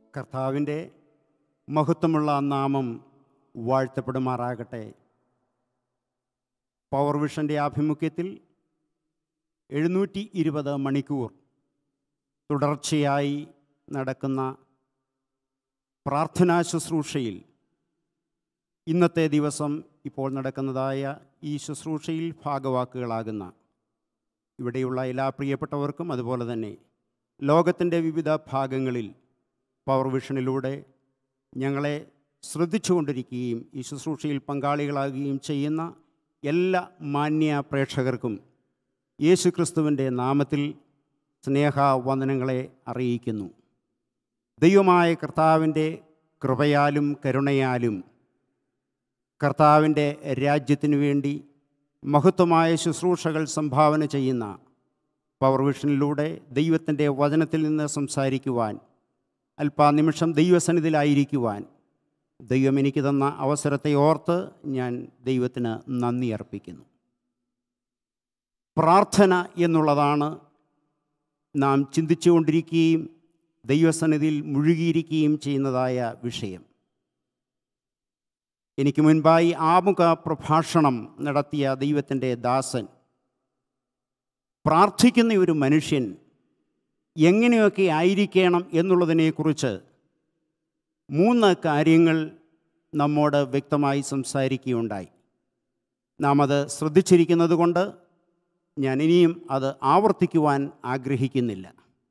കർത്താവിൻ്റെ മഹത്വമുള്ള നാമം വാഴ്ത്തപ്പെടുമാറാകട്ടെ പവർ വിഷൻ്റെ ആഭിമുഖ്യത്തിൽ എഴുന്നൂറ്റി ഇരുപത് മണിക്കൂർ തുടർച്ചയായി നടക്കുന്ന പ്രാർത്ഥനാ ശുശ്രൂഷയിൽ ഇന്നത്തെ ദിവസം ഇപ്പോൾ നടക്കുന്നതായ ഈ ശുശ്രൂഷയിൽ ഭാഗവാക്കുകളാകുന്ന ഇവിടെയുള്ള എല്ലാ പ്രിയപ്പെട്ടവർക്കും അതുപോലെ തന്നെ ലോകത്തിൻ്റെ വിവിധ ഭാഗങ്ങളിൽ പവർ വിഷനിലൂടെ ഞങ്ങളെ ശ്രദ്ധിച്ചുകൊണ്ടിരിക്കുകയും ഈ ശുശ്രൂഷയിൽ പങ്കാളികളാകുകയും ചെയ്യുന്ന എല്ലാ മാന്യ പ്രേക്ഷകർക്കും യേശുക്രിസ്തുവിൻ്റെ നാമത്തിൽ സ്നേഹവന്ദനങ്ങളെ അറിയിക്കുന്നു ദൈവമായ കർത്താവിൻ്റെ കൃപയാലും കരുണയാലും കർത്താവിൻ്റെ രാജ്യത്തിനു വേണ്ടി മഹത്വമായ ശുശ്രൂഷകൾ സംഭാവന ചെയ്യുന്ന പവർ വിഷനിലൂടെ ദൈവത്തിൻ്റെ വചനത്തിൽ നിന്ന് സംസാരിക്കുവാൻ അല്പാനിമിഷം ദൈവസന്നിധിയിലായിരിക്കുവാൻ ദൈവം എനിക്ക് തന്ന അവസരത്തെ ഓർത്ത് ഞാൻ ദൈവത്തിന് നന്ദി അർപ്പിക്കുന്നു പ്രാർത്ഥന എന്നുള്ളതാണ് നാം ചിന്തിച്ചുകൊണ്ടിരിക്കുകയും ദൈവസന്നിധിയിൽ മുഴുകിയിരിക്കുകയും ചെയ്യുന്നതായ വിഷയം എനിക്ക് മുൻപായി ആമുഖ പ്രഭാഷണം നടത്തിയ ദൈവത്തിൻ്റെ ദാസൻ പ്രാർത്ഥിക്കുന്ന ഒരു മനുഷ്യൻ എങ്ങനെയൊക്കെ ആയിരിക്കണം എന്നുള്ളതിനെക്കുറിച്ച് മൂന്ന് കാര്യങ്ങൾ നമ്മോട് വ്യക്തമായി സംസാരിക്കുകയുണ്ടായി നാം അത് ശ്രദ്ധിച്ചിരിക്കുന്നത് കൊണ്ട് ഞാൻ ഇനിയും അത് ആവർത്തിക്കുവാൻ ആഗ്രഹിക്കുന്നില്ല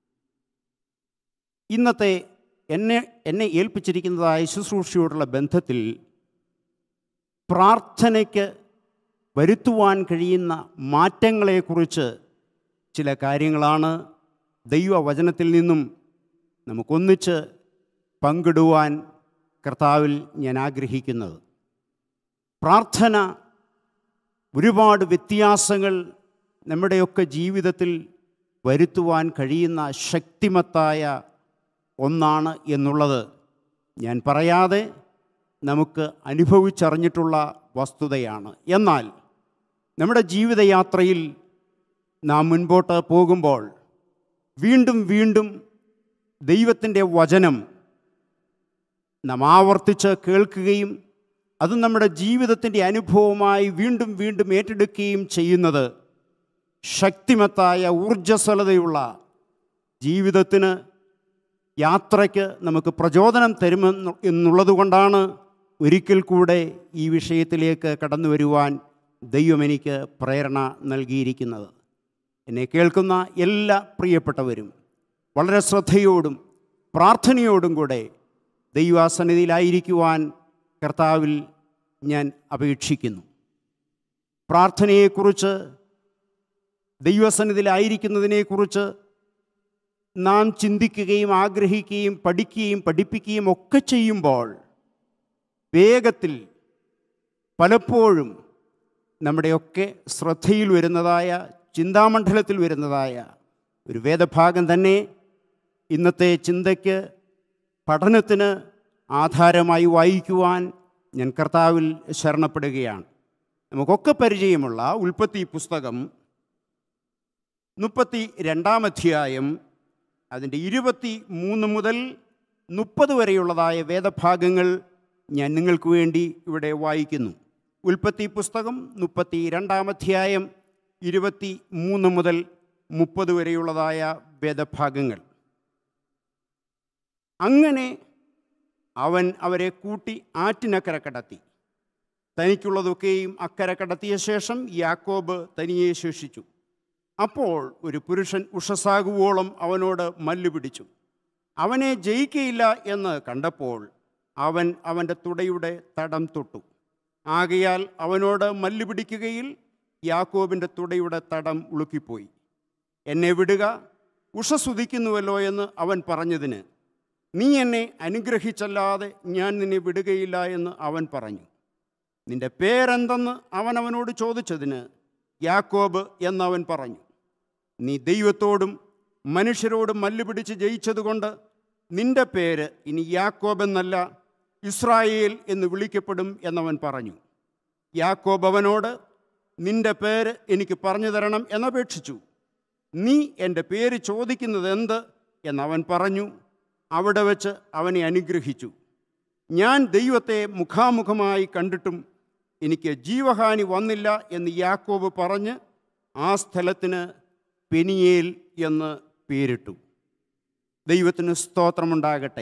ഇന്നത്തെ എന്നെ എന്നെ ഏൽപ്പിച്ചിരിക്കുന്നതായ ശുശ്രൂഷയോടുള്ള ബന്ധത്തിൽ പ്രാർത്ഥനയ്ക്ക് വരുത്തുവാൻ കഴിയുന്ന മാറ്റങ്ങളെക്കുറിച്ച് ചില കാര്യങ്ങളാണ് ദൈവവചനത്തിൽ നിന്നും നമുക്കൊന്നിച്ച് പങ്കിടുവാൻ കർത്താവിൽ ഞാൻ ആഗ്രഹിക്കുന്നത് പ്രാർത്ഥന ഒരുപാട് വ്യത്യാസങ്ങൾ നമ്മുടെയൊക്കെ ജീവിതത്തിൽ വരുത്തുവാൻ കഴിയുന്ന ശക്തിമത്തായ ഒന്നാണ് എന്നുള്ളത് ഞാൻ പറയാതെ നമുക്ക് അനുഭവിച്ചറിഞ്ഞിട്ടുള്ള വസ്തുതയാണ് എന്നാൽ നമ്മുടെ ജീവിതയാത്രയിൽ നാം മുൻപോട്ട് പോകുമ്പോൾ വീണ്ടും വീണ്ടും ദൈവത്തിൻ്റെ വചനം നാം ആവർത്തിച്ച് കേൾക്കുകയും അത് നമ്മുടെ ജീവിതത്തിൻ്റെ അനുഭവമായി വീണ്ടും വീണ്ടും ഏറ്റെടുക്കുകയും ചെയ്യുന്നത് ശക്തിമത്തായ ഊർജ്ജസ്വലതയുള്ള ജീവിതത്തിന് യാത്രയ്ക്ക് നമുക്ക് പ്രചോദനം തരുമെന്ന് എന്നുള്ളത് കൊണ്ടാണ് ഒരിക്കൽ കൂടെ ഈ വിഷയത്തിലേക്ക് കടന്നു വരുവാൻ ദൈവം എനിക്ക് പ്രേരണ നൽകിയിരിക്കുന്നത് എന്നെ കേൾക്കുന്ന എല്ലാ പ്രിയപ്പെട്ടവരും വളരെ ശ്രദ്ധയോടും പ്രാർത്ഥനയോടും കൂടെ ദൈവാസന്നിധിയിലായിരിക്കുവാൻ കർത്താവിൽ ഞാൻ അപേക്ഷിക്കുന്നു പ്രാർത്ഥനയെക്കുറിച്ച് ദൈവസന്നിധിയിലായിരിക്കുന്നതിനെക്കുറിച്ച് നാം ചിന്തിക്കുകയും ആഗ്രഹിക്കുകയും പഠിക്കുകയും പഠിപ്പിക്കുകയും ഒക്കെ ചെയ്യുമ്പോൾ വേഗത്തിൽ പലപ്പോഴും നമ്മുടെയൊക്കെ ശ്രദ്ധയിൽ വരുന്നതായ ചിന്താമണ്ഡലത്തിൽ വരുന്നതായ ഒരു വേദഭാഗം തന്നെ ഇന്നത്തെ ചിന്തയ്ക്ക് പഠനത്തിന് ആധാരമായി വായിക്കുവാൻ ഞാൻ കർത്താവിൽ ശരണപ്പെടുകയാണ് നമുക്കൊക്കെ പരിചയമുള്ള ഉൽപ്പത്തി പുസ്തകം മുപ്പത്തി രണ്ടാം അധ്യായം അതിൻ്റെ ഇരുപത്തി മൂന്ന് മുതൽ മുപ്പത് വരെയുള്ളതായ വേദഭാഗങ്ങൾ ഞാൻ നിങ്ങൾക്ക് വേണ്ടി ഇവിടെ വായിക്കുന്നു ഉൽപ്പത്തി പുസ്തകം മുപ്പത്തി രണ്ടാം അധ്യായം ഇരുപത്തി മൂന്ന് മുതൽ മുപ്പത് വരെയുള്ളതായ വേദഭാഗങ്ങൾ അങ്ങനെ അവൻ അവരെ കൂട്ടി ആറ്റിനക്കര കടത്തി തനിക്കുള്ളതൊക്കെയും അക്കരെ കടത്തിയ ശേഷം യാക്കോബ് തനിയെ ശേഷിച്ചു അപ്പോൾ ഒരു പുരുഷൻ ഉഷസാകുവോളം അവനോട് മല്ലു പിടിച്ചു അവനെ ജയിക്കയില്ല എന്ന് കണ്ടപ്പോൾ അവൻ അവൻ്റെ തുടയുടെ തടം തൊട്ടു ആകയാൽ അവനോട് മല്ലു പിടിക്കുകയിൽ യാക്കോബിൻ്റെ തുടയുടെ തടം ഉളുക്കിപ്പോയി എന്നെ വിടുക ഉഷസുതിക്കുന്നുവല്ലോ എന്ന് അവൻ പറഞ്ഞതിന് നീ എന്നെ അനുഗ്രഹിച്ചല്ലാതെ ഞാൻ നിന്നെ വിടുകയില്ല എന്ന് അവൻ പറഞ്ഞു നിന്റെ പേരെന്തെന്ന് അവൻ അവനോട് ചോദിച്ചതിന് യാക്കോബ് എന്നവൻ പറഞ്ഞു നീ ദൈവത്തോടും മനുഷ്യരോടും മല്ലുപിടിച്ച് ജയിച്ചതുകൊണ്ട് നിന്റെ പേര് ഇനി യാക്കോബ് എന്നല്ല ഇസ്രായേൽ എന്ന് വിളിക്കപ്പെടും എന്നവൻ പറഞ്ഞു യാക്കോബ് അവനോട് നിന്റെ പേര് എനിക്ക് പറഞ്ഞു തരണം എന്നപേക്ഷിച്ചു നീ എൻ്റെ പേര് ചോദിക്കുന്നത് എന്ത് എന്നവൻ പറഞ്ഞു അവിടെ വെച്ച് അവനെ അനുഗ്രഹിച്ചു ഞാൻ ദൈവത്തെ മുഖാമുഖമായി കണ്ടിട്ടും എനിക്ക് ജീവഹാനി വന്നില്ല എന്ന് യാക്കോബ് പറഞ്ഞ് ആ സ്ഥലത്തിന് പെനിയേൽ എന്ന് പേരിട്ടു ദൈവത്തിന് സ്തോത്രമുണ്ടാകട്ടെ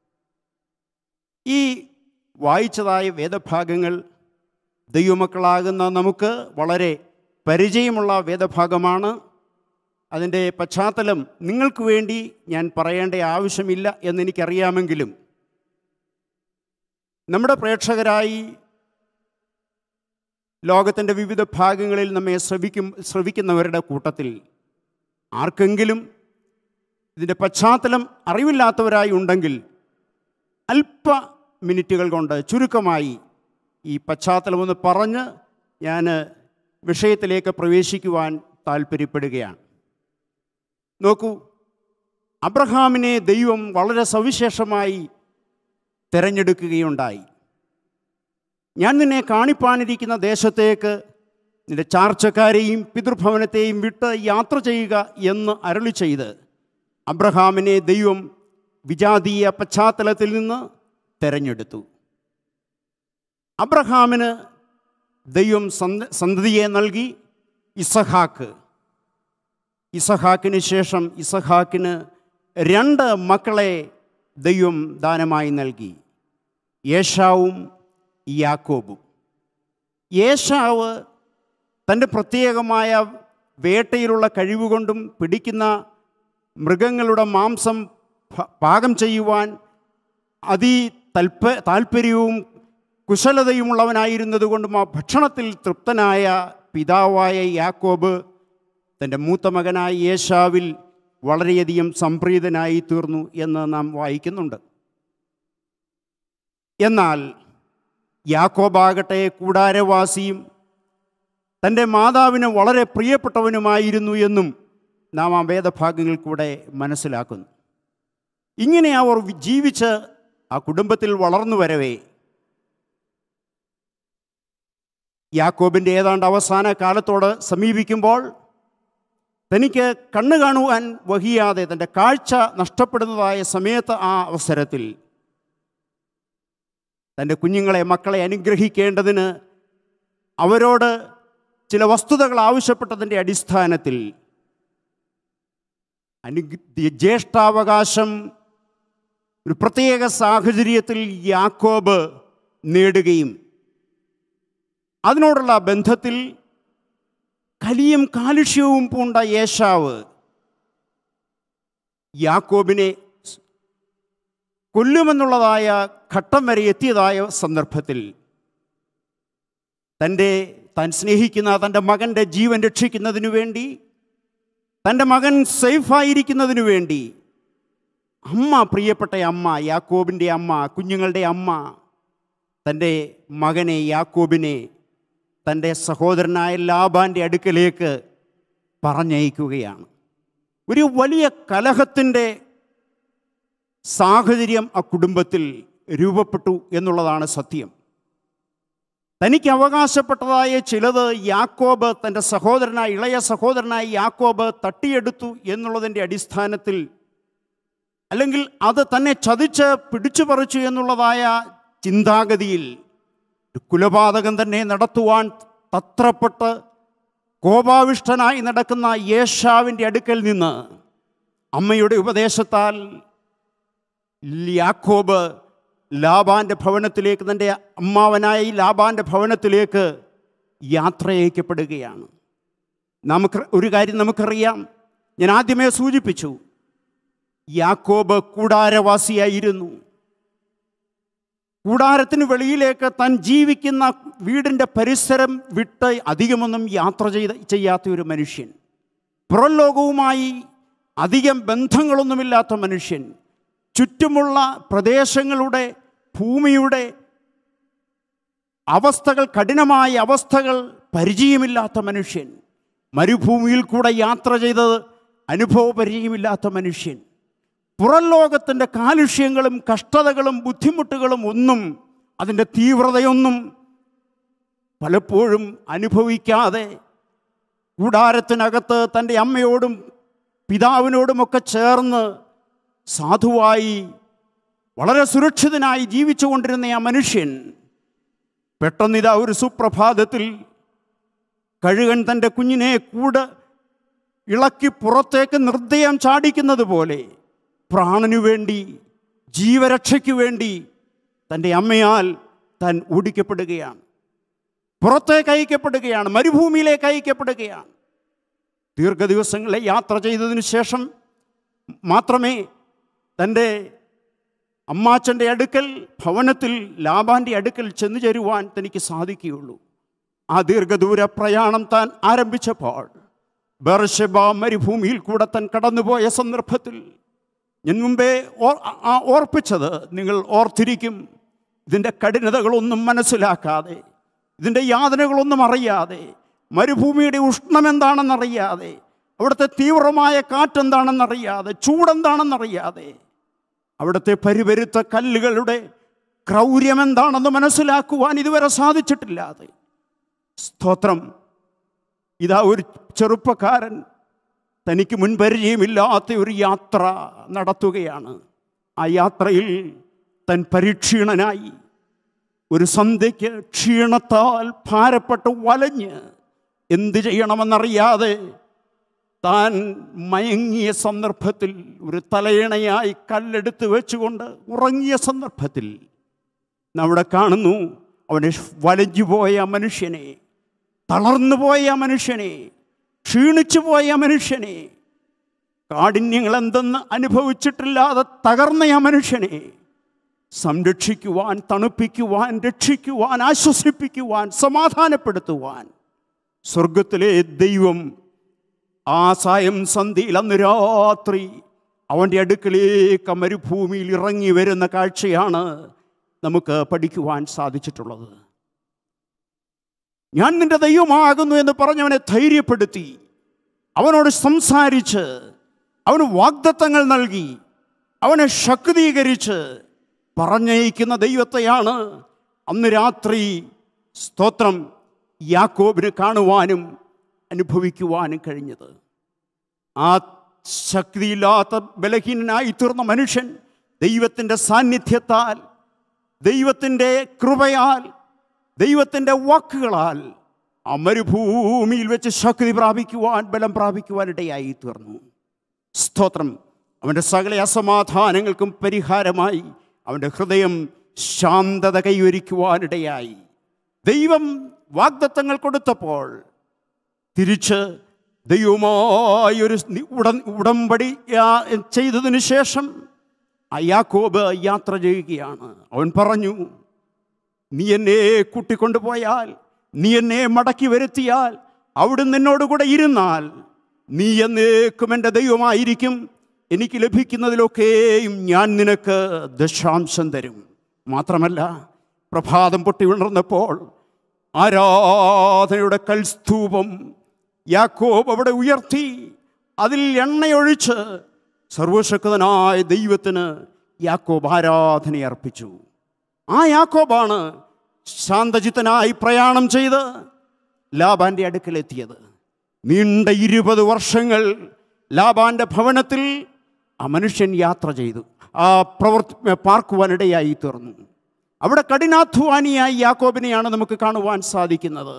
ഈ വായിച്ചതായ വേദഭാഗങ്ങൾ ദൈവമക്കളാകുന്ന നമുക്ക് വളരെ പരിചയമുള്ള വേദഭാഗമാണ് അതിൻ്റെ പശ്ചാത്തലം നിങ്ങൾക്ക് വേണ്ടി ഞാൻ പറയേണ്ട ആവശ്യമില്ല എന്നെനിക്കറിയാമെങ്കിലും നമ്മുടെ പ്രേക്ഷകരായി ലോകത്തിൻ്റെ വിവിധ ഭാഗങ്ങളിൽ നമ്മെ ശ്രവിക്കും ശ്രവിക്കുന്നവരുടെ കൂട്ടത്തിൽ ആർക്കെങ്കിലും ഇതിൻ്റെ പശ്ചാത്തലം അറിവില്ലാത്തവരായി ഉണ്ടെങ്കിൽ അല്പ മിനിറ്റുകൾ കൊണ്ട് ചുരുക്കമായി ഈ പശ്ചാത്തലം ഒന്ന് പറഞ്ഞ് ഞാൻ വിഷയത്തിലേക്ക് പ്രവേശിക്കുവാൻ താല്പര്യപ്പെടുകയാണ് നോക്കൂ അബ്രഹാമിനെ ദൈവം വളരെ സവിശേഷമായി തിരഞ്ഞെടുക്കുകയുണ്ടായി ഞാൻ നിന്നെ കാണിപ്പാനിരിക്കുന്ന ദേശത്തേക്ക് നിന്റെ ചാർച്ചക്കാരെയും പിതൃഭവനത്തെയും വിട്ട് യാത്ര ചെയ്യുക എന്ന് അരളി ചെയ്ത് അബ്രഹാമിനെ ദൈവം വിജാതീയ പശ്ചാത്തലത്തിൽ നിന്ന് തെരഞ്ഞെടുത്തു അബ്രഹാമിന് ദൈവം സന്ത സന്തതിയെ നൽകി ഇസഹാക്ക് ഇസഹാക്കിന് ശേഷം ഇസഹാക്കിന് രണ്ട് മക്കളെ ദൈവം ദാനമായി നൽകി യേശാവും യാക്കോബും യേശാവ് തൻ്റെ പ്രത്യേകമായ വേട്ടയിലുള്ള കഴിവുകൊണ്ടും പിടിക്കുന്ന മൃഗങ്ങളുടെ മാംസം ഭ- പാകം ചെയ്യുവാൻ അതി തൽപ താല്പര്യവും കുശലതയുമുള്ളവനായിരുന്നതുകൊണ്ടും ആ ഭക്ഷണത്തിൽ തൃപ്തനായ പിതാവായ യാക്കോബ് തൻ്റെ മൂത്ത മകനായ യേശാവിൽ വളരെയധികം സംപ്രീതനായി തീർന്നു എന്ന് നാം വായിക്കുന്നുണ്ട് എന്നാൽ യാക്കോബാകട്ടെ കൂടാരവാസിയും തൻ്റെ മാതാവിന് വളരെ പ്രിയപ്പെട്ടവനുമായിരുന്നു എന്നും നാം ആ വേദഭാഗങ്ങളിൽ കൂടെ മനസ്സിലാക്കുന്നു ഇങ്ങനെ അവർ ജീവിച്ച് ആ കുടുംബത്തിൽ വളർന്നു വരവേ യാക്കോബിൻ്റെ ഏതാണ്ട് അവസാന കാലത്തോട് സമീപിക്കുമ്പോൾ തനിക്ക് കണ്ണു കാണുവാൻ വഹിയാതെ തൻ്റെ കാഴ്ച നഷ്ടപ്പെടുന്നതായ സമയത്ത് ആ അവസരത്തിൽ തൻ്റെ കുഞ്ഞുങ്ങളെ മക്കളെ അനുഗ്രഹിക്കേണ്ടതിന് അവരോട് ചില വസ്തുതകൾ ആവശ്യപ്പെട്ടതിൻ്റെ അടിസ്ഥാനത്തിൽ അനു ജ്യേഷ്ഠാവകാശം ഒരു പ്രത്യേക സാഹചര്യത്തിൽ യാക്കോബ് നേടുകയും അതിനോടുള്ള ബന്ധത്തിൽ കലിയും കാലുഷ്യവും പൂണ്ട യേശാവ് യാക്കോബിനെ കൊല്ലുമെന്നുള്ളതായ ഘട്ടം വരെ എത്തിയതായ സന്ദർഭത്തിൽ തൻ്റെ താൻ സ്നേഹിക്കുന്ന തൻ്റെ മകൻ്റെ ജീവൻ രക്ഷിക്കുന്നതിനു വേണ്ടി തൻ്റെ മകൻ സേഫായിരിക്കുന്നതിനു വേണ്ടി അമ്മ പ്രിയപ്പെട്ട അമ്മ യാക്കോബിൻ്റെ അമ്മ കുഞ്ഞുങ്ങളുടെ അമ്മ തൻ്റെ മകനെ യാക്കോബിനെ തൻ്റെ സഹോദരനായ ലാബാൻ്റെ അടുക്കലേക്ക് പറഞ്ഞയക്കുകയാണ് ഒരു വലിയ കലഹത്തിൻ്റെ സാഹചര്യം ആ കുടുംബത്തിൽ രൂപപ്പെട്ടു എന്നുള്ളതാണ് സത്യം തനിക്ക് അവകാശപ്പെട്ടതായ ചിലത് യാക്കോബ് തൻ്റെ സഹോദരനായ ഇളയ സഹോദരനായ യാക്കോബ് തട്ടിയെടുത്തു എന്നുള്ളതിൻ്റെ അടിസ്ഥാനത്തിൽ അല്ലെങ്കിൽ അത് തന്നെ ചതിച്ച് പിടിച്ചു പറിച്ചു എന്നുള്ളതായ ചിന്താഗതിയിൽ ഒരു കുലപാതകം തന്നെ നടത്തുവാൻ തത്രപ്പെട്ട് കോപാവിഷ്ടനായി നടക്കുന്ന യേശാവിൻ്റെ അടുക്കൽ നിന്ന് അമ്മയുടെ ഉപദേശത്താൽ യാക്കോബ് ലാബാൻ്റെ ഭവനത്തിലേക്ക് തൻ്റെ അമ്മാവനായി ലാബാൻ്റെ ഭവനത്തിലേക്ക് യാത്രയക്കപ്പെടുകയാണ് നമുക്ക് ഒരു കാര്യം നമുക്കറിയാം ഞാൻ ആദ്യമേ സൂചിപ്പിച്ചു യാക്കോബ് കൂടാരവാസിയായിരുന്നു കൂടാരത്തിന് വെളിയിലേക്ക് താൻ ജീവിക്കുന്ന വീടിൻ്റെ പരിസരം വിട്ട് അധികമൊന്നും യാത്ര ചെയ്ത് ചെയ്യാത്ത ഒരു മനുഷ്യൻ പുറം ലോകവുമായി അധികം ബന്ധങ്ങളൊന്നുമില്ലാത്ത മനുഷ്യൻ ചുറ്റുമുള്ള പ്രദേശങ്ങളുടെ ഭൂമിയുടെ അവസ്ഥകൾ കഠിനമായ അവസ്ഥകൾ പരിചയമില്ലാത്ത മനുഷ്യൻ മരുഭൂമിയിൽ കൂടെ യാത്ര ചെയ്തത് അനുഭവ പരിചയമില്ലാത്ത മനുഷ്യൻ പുറം ലോകത്തിൻ്റെ കാലുഷ്യങ്ങളും കഷ്ടതകളും ബുദ്ധിമുട്ടുകളും ഒന്നും അതിൻ്റെ തീവ്രതയൊന്നും പലപ്പോഴും അനുഭവിക്കാതെ കൂടാരത്തിനകത്ത് തൻ്റെ അമ്മയോടും പിതാവിനോടുമൊക്കെ ചേർന്ന് സാധുവായി വളരെ സുരക്ഷിതനായി ജീവിച്ചു കൊണ്ടിരുന്ന ആ മനുഷ്യൻ പെട്ടെന്നിതാ ഒരു സുപ്രഭാതത്തിൽ കഴുകൻ തൻ്റെ കുഞ്ഞിനെ കൂടെ ഇളക്കി പുറത്തേക്ക് നിർദ്ദയം ചാടിക്കുന്നത് പോലെ പ്രാണനു വേണ്ടി ജീവരക്ഷയ്ക്ക് വേണ്ടി തൻ്റെ അമ്മയാൽ താൻ ഓടിക്കപ്പെടുകയാണ് പുറത്തേക്ക് അയക്കപ്പെടുകയാണ് മരുഭൂമിയിലേക്ക് അയക്കപ്പെടുകയാണ് ദീർഘദിവസങ്ങളെ യാത്ര ചെയ്തതിനു ശേഷം മാത്രമേ തൻ്റെ അമ്മാച്ചൻ്റെ അടുക്കൽ ഭവനത്തിൽ ലാബാൻ്റെ അടുക്കൽ ചെന്നു ചേരുവാൻ തനിക്ക് സാധിക്കുകയുള്ളൂ ആ ദീർഘദൂര പ്രയാണം താൻ ആരംഭിച്ചപ്പോൾ ബർഷബ മരുഭൂമിയിൽ കൂടെ താൻ കടന്നുപോയ സന്ദർഭത്തിൽ ഞാൻ മുമ്പേ ഓർ ആ ഓർപ്പിച്ചത് നിങ്ങൾ ഓർത്തിരിക്കും ഇതിൻ്റെ കഠിനതകളൊന്നും മനസ്സിലാക്കാതെ ഇതിൻ്റെ യാതനകളൊന്നും അറിയാതെ മരുഭൂമിയുടെ ഉഷ്ണം എന്താണെന്നറിയാതെ അവിടുത്തെ തീവ്രമായ കാറ്റെന്താണെന്നറിയാതെ ചൂടെന്താണെന്നറിയാതെ അവിടുത്തെ പരിവരുത്ത കല്ലുകളുടെ ക്രൗര്യം എന്താണെന്ന് മനസ്സിലാക്കുവാൻ ഇതുവരെ സാധിച്ചിട്ടില്ലാതെ സ്തോത്രം ഇതാ ഒരു ചെറുപ്പക്കാരൻ തനിക്ക് മുൻപരിചയമില്ലാത്ത ഒരു യാത്ര നടത്തുകയാണ് ആ യാത്രയിൽ തൻ പരീക്ഷീണനായി ഒരു സന്ധ്യയ്ക്ക് ക്ഷീണത്താൽ ഭാരപ്പെട്ട് വലഞ്ഞ് എന്ത് ചെയ്യണമെന്നറിയാതെ താൻ മയങ്ങിയ സന്ദർഭത്തിൽ ഒരു തലയിണയായി കല്ലെടുത്ത് വെച്ചുകൊണ്ട് ഉറങ്ങിയ സന്ദർഭത്തിൽ അവിടെ കാണുന്നു അവനെ വലഞ്ഞുപോയ ആ മനുഷ്യനെ തളർന്നു പോയ ആ മനുഷ്യനെ ക്ഷീണിച്ചു പോയ ആ മനുഷ്യനെ കാഠിന്യങ്ങൾ എന്തെന്ന് അനുഭവിച്ചിട്ടില്ലാതെ തകർന്ന ആ മനുഷ്യനെ സംരക്ഷിക്കുവാൻ തണുപ്പിക്കുവാൻ രക്ഷിക്കുവാൻ ആശ്വസിപ്പിക്കുവാൻ സമാധാനപ്പെടുത്തുവാൻ സ്വർഗത്തിലെ ദൈവം ആ സായം സന്ധിയിൽ അന്ന് രാത്രി അവൻ്റെ അടുക്കലേക്ക് ആ മരുഭൂമിയിൽ ഇറങ്ങി വരുന്ന കാഴ്ചയാണ് നമുക്ക് പഠിക്കുവാൻ സാധിച്ചിട്ടുള്ളത് ഞാൻ നിന്റെ ദൈവമാകുന്നു എന്ന് പറഞ്ഞവനെ ധൈര്യപ്പെടുത്തി അവനോട് സംസാരിച്ച് അവന് വാഗ്ദത്തങ്ങൾ നൽകി അവനെ ശക്തീകരിച്ച് പറഞ്ഞയക്കുന്ന ദൈവത്തെയാണ് അന്ന് രാത്രി സ്തോത്രം യാക്കോബിന് കാണുവാനും അനുഭവിക്കുവാനും കഴിഞ്ഞത് ആ ശക്തിയില്ലാത്ത ബലഹീനനായി തീർന്ന മനുഷ്യൻ ദൈവത്തിൻ്റെ സാന്നിധ്യത്താൽ ദൈവത്തിൻ്റെ കൃപയാൽ ദൈവത്തിൻ്റെ വാക്കുകളാൽ ആ മരുഭൂമിയിൽ വെച്ച് ശക്തി പ്രാപിക്കുവാൻ ബലം പ്രാപിക്കുവാൻ ഇടയായി തീർന്നു സ്തോത്രം അവൻ്റെ സകല അസമാധാനങ്ങൾക്കും പരിഹാരമായി അവൻ്റെ ഹൃദയം ശാന്തത കൈവരിക്കുവാനിടയായി ദൈവം വാഗ്ദത്തങ്ങൾ കൊടുത്തപ്പോൾ തിരിച്ച് ദൈവമായി ഒരു ഉടൻ ഉടമ്പടി യാ- ചെയ്തതിനു ശേഷം ആ യാക്കോബ് യാത്ര ചെയ്യുകയാണ് അവൻ പറഞ്ഞു നീ എന്നെ കൂട്ടിക്കൊണ്ടുപോയാൽ നീ എന്നെ മടക്കി വരുത്തിയാൽ അവിടുന്ന് എന്നോട് കൂടെ ഇരുന്നാൽ നീ എന്നേക്കും എൻ്റെ ദൈവമായിരിക്കും എനിക്ക് ലഭിക്കുന്നതിലൊക്കെയും ഞാൻ നിനക്ക് ദശാംശം തരും മാത്രമല്ല പ്രഭാതം പൊട്ടി ഉണർന്നപ്പോൾ ആരാധനയുടെ കൽസ്തൂപം യാക്കോബ് അവിടെ ഉയർത്തി അതിൽ എണ്ണയൊഴിച്ച് സർവശക്തനായ ദൈവത്തിന് യാക്കോബ് ആരാധന അർപ്പിച്ചു ആ യാക്കോബാണ് ശാന്തചിത്തനായി പ്രയാണം ചെയ്ത് ലാബാന്റെ അടുക്കലെത്തിയത് നീണ്ട ഇരുപത് വർഷങ്ങൾ ലാബാന്റെ ഭവനത്തിൽ ആ മനുഷ്യൻ യാത്ര ചെയ്തു ആ പ്രവർത്തി പാർക്കുവാനിടയായി തീർന്നു അവിടെ കഠിനാധ്വാനിയായി യാക്കോബിനെയാണ് നമുക്ക് കാണുവാൻ സാധിക്കുന്നത്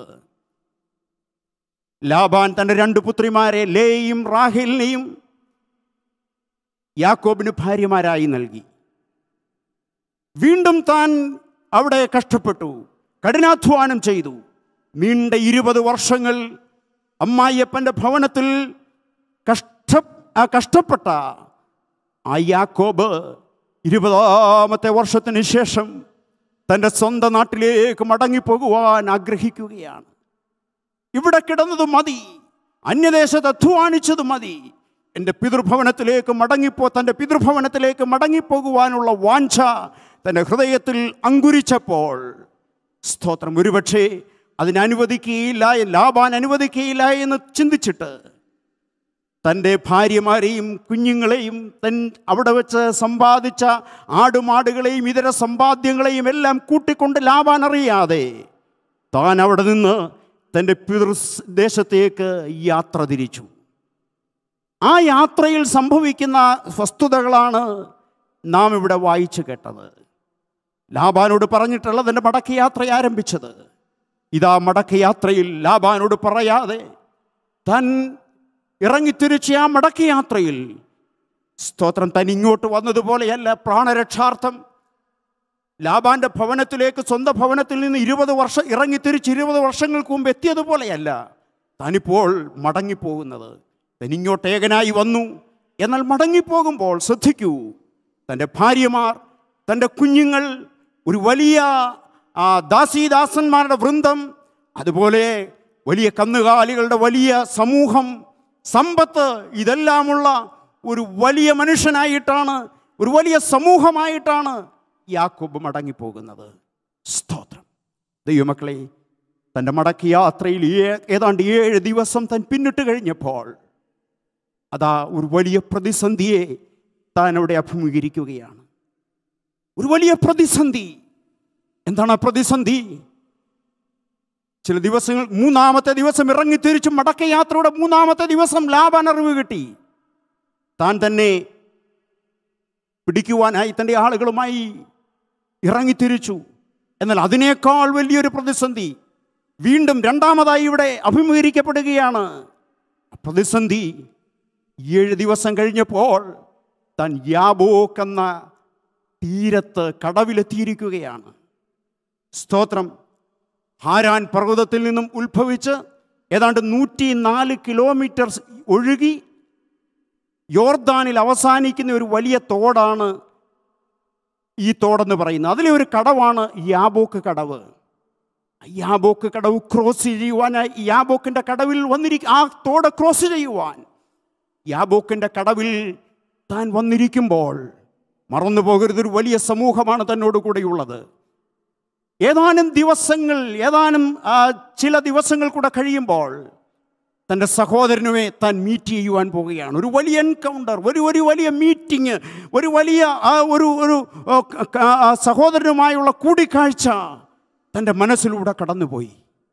ലാബാൻ തൻ്റെ രണ്ട് പുത്രിമാരെ ലേയും റാഹേലിനെയും യാക്കോബിന് ഭാര്യമാരായി നൽകി വീണ്ടും താൻ അവിടെ കഷ്ടപ്പെട്ടു കഠിനാധ്വാനം ചെയ്തു നീണ്ട ഇരുപത് വർഷങ്ങൾ അമ്മായിയപ്പൻ്റെ ഭവനത്തിൽ കഷ്ട ആ കഷ്ടപ്പെട്ട ആ യാക്കോബ് ഇരുപതാമത്തെ വർഷത്തിന് ശേഷം തൻ്റെ സ്വന്തം നാട്ടിലേക്ക് മടങ്ങിപ്പോകുവാൻ ആഗ്രഹിക്കുകയാണ് ഇവിടെ കിടന്നത് മതി അന്യദേശത്ത് അധ്വാനിച്ചത് മതി എൻ്റെ പിതൃഭവനത്തിലേക്ക് മടങ്ങിപ്പോ തൻ്റെ പിതൃഭവനത്തിലേക്ക് മടങ്ങിപ്പോകുവാനുള്ള വാഞ്ച തൻ്റെ ഹൃദയത്തിൽ അങ്കുരിച്ചപ്പോൾ സ്തോത്രം ഒരുപക്ഷെ അതിനനുവദിക്കുകയില്ല ലാഭാൻ അനുവദിക്കുകയില്ല എന്ന് ചിന്തിച്ചിട്ട് തൻ്റെ ഭാര്യമാരെയും കുഞ്ഞുങ്ങളെയും തൻ അവിടെ വെച്ച് സമ്പാദിച്ച ആടുമാടുകളെയും ഇതര സമ്പാദ്യങ്ങളെയും എല്ലാം കൂട്ടിക്കൊണ്ട് ലാഭാൻ അറിയാതെ താൻ അവിടെ നിന്ന് തൻ്റെ പിതൃ ദേശത്തേക്ക് യാത്ര തിരിച്ചു ആ യാത്രയിൽ സംഭവിക്കുന്ന വസ്തുതകളാണ് നാം ഇവിടെ വായിച്ചു കേട്ടത് ലാബാനോട് പറഞ്ഞിട്ടുള്ളത് എൻ്റെ മടക്കയാത്ര ആരംഭിച്ചത് ഇതാ മടക്കയാത്രയിൽ ലാബാനോട് പറയാതെ താൻ ഇറങ്ങിത്തിരിച്ച ആ മടക്കയാത്രയിൽ സ്തോത്രം തൻ ഇങ്ങോട്ട് വന്നതുപോലെയല്ല പ്രാണരക്ഷാർത്ഥം ലാബാന്റെ ഭവനത്തിലേക്ക് സ്വന്തം ഭവനത്തിൽ നിന്ന് ഇരുപത് വർഷം ഇറങ്ങിത്തിരിച്ച് ഇരുപത് വർഷങ്ങൾക്ക് മുമ്പ് എത്തിയതുപോലെയല്ല താനിപ്പോൾ മടങ്ങിപ്പോകുന്നത് തനിങ്ങോട്ട് ഏകനായി വന്നു എന്നാൽ മടങ്ങിപ്പോകുമ്പോൾ ശ്രദ്ധിക്കൂ തൻ്റെ ഭാര്യമാർ തൻ്റെ കുഞ്ഞുങ്ങൾ ഒരു വലിയ ആ, ദാസീദാസന്മാരുടെ വൃന്ദം അതുപോലെ വലിയ കന്നുകാലികളുടെ വലിയ സമൂഹം സമ്പത്ത് ഇതെല്ലാമുള്ള ഒരു വലിയ മനുഷ്യനായിട്ടാണ് ഒരു വലിയ സമൂഹമായിട്ടാണ് യാക്കോബ് മടങ്ങിപ്പോകുന്നത് സ്തോത്രം ദൈവമക്കളെ തൻ്റെ മടക്കി യാത്രയിൽ ഏ- ഏതാണ്ട് ഏഴ് ദിവസം താൻ പിന്നിട്ട് കഴിഞ്ഞപ്പോൾ അതാ ഒരു വലിയ പ്രതിസന്ധിയെ താൻ അവിടെ അഭിമുഖീകരിക്കുകയാണ് ഒരു വലിയ പ്രതിസന്ധി എന്താണ് ആ പ്രതിസന്ധി ചില ദിവസങ്ങൾ മൂന്നാമത്തെ ദിവസം ഇറങ്ങിത്തിരിച്ച് മടക്കയാത്രയുടെ മൂന്നാമത്തെ ദിവസം ലാഭാൻ അറിവ് കിട്ടി താൻ തന്നെ പിടിക്കുവാനായി തൻ്റെ ആളുകളുമായി ഇറങ്ങിത്തിരിച്ചു എന്നാൽ അതിനേക്കാൾ വലിയൊരു പ്രതിസന്ധി വീണ്ടും രണ്ടാമതായി ഇവിടെ അഭിമുഖീകരിക്കപ്പെടുകയാണ് ആ പ്രതിസന്ധി ഏഴ് ദിവസം കഴിഞ്ഞപ്പോൾ താൻ യാബോക്ക് എന്ന തീരത്ത് കടവിലെത്തിയിരിക്കുകയാണ് സ്തോത്രം ഹാരാൻ പർവ്വതത്തിൽ നിന്നും ഉത്ഭവിച്ച് ഏതാണ്ട് നൂറ്റി നാല് കിലോമീറ്റർ ഒഴുകി യോർദാനിൽ അവസാനിക്കുന്ന ഒരു വലിയ തോടാണ് ഈ തോടെന്ന് പറയുന്നത് അതിലെ ഒരു കടവാണ് യാബോക്ക് കടവ് യാബോക്ക് കടവ് ക്രോസ് ചെയ്യുവാനായി യാബോക്കിൻ്റെ കടവിൽ വന്നിരിക്കും ആ തോട് ക്രോസ് ചെയ്യുവാൻ യാബോക്കിൻ്റെ കടവിൽ താൻ വന്നിരിക്കുമ്പോൾ മറന്നു പോകരുത് ഒരു വലിയ സമൂഹമാണ് തന്നോട് കൂടെയുള്ളത് ഏതാനും ദിവസങ്ങൾ ഏതാനും ആ, ചില ദിവസങ്ങൾ കൂടെ കഴിയുമ്പോൾ തൻ്റെ സഹോദരനുമെ താൻ മീറ്റ് ചെയ്യുവാൻ പോവുകയാണ് ഒരു വലിയ എൻകൗണ്ടർ ഒരു ഒരു വലിയ മീറ്റിംഗ് ഒരു വലിയ ആ ഒരു ഒരു ആ, ക- ആ, സഹോദരനുമായുള്ള കൂടിക്കാഴ്ച തൻ്റെ മനസ്സിലൂടെ കടന്നുപോയി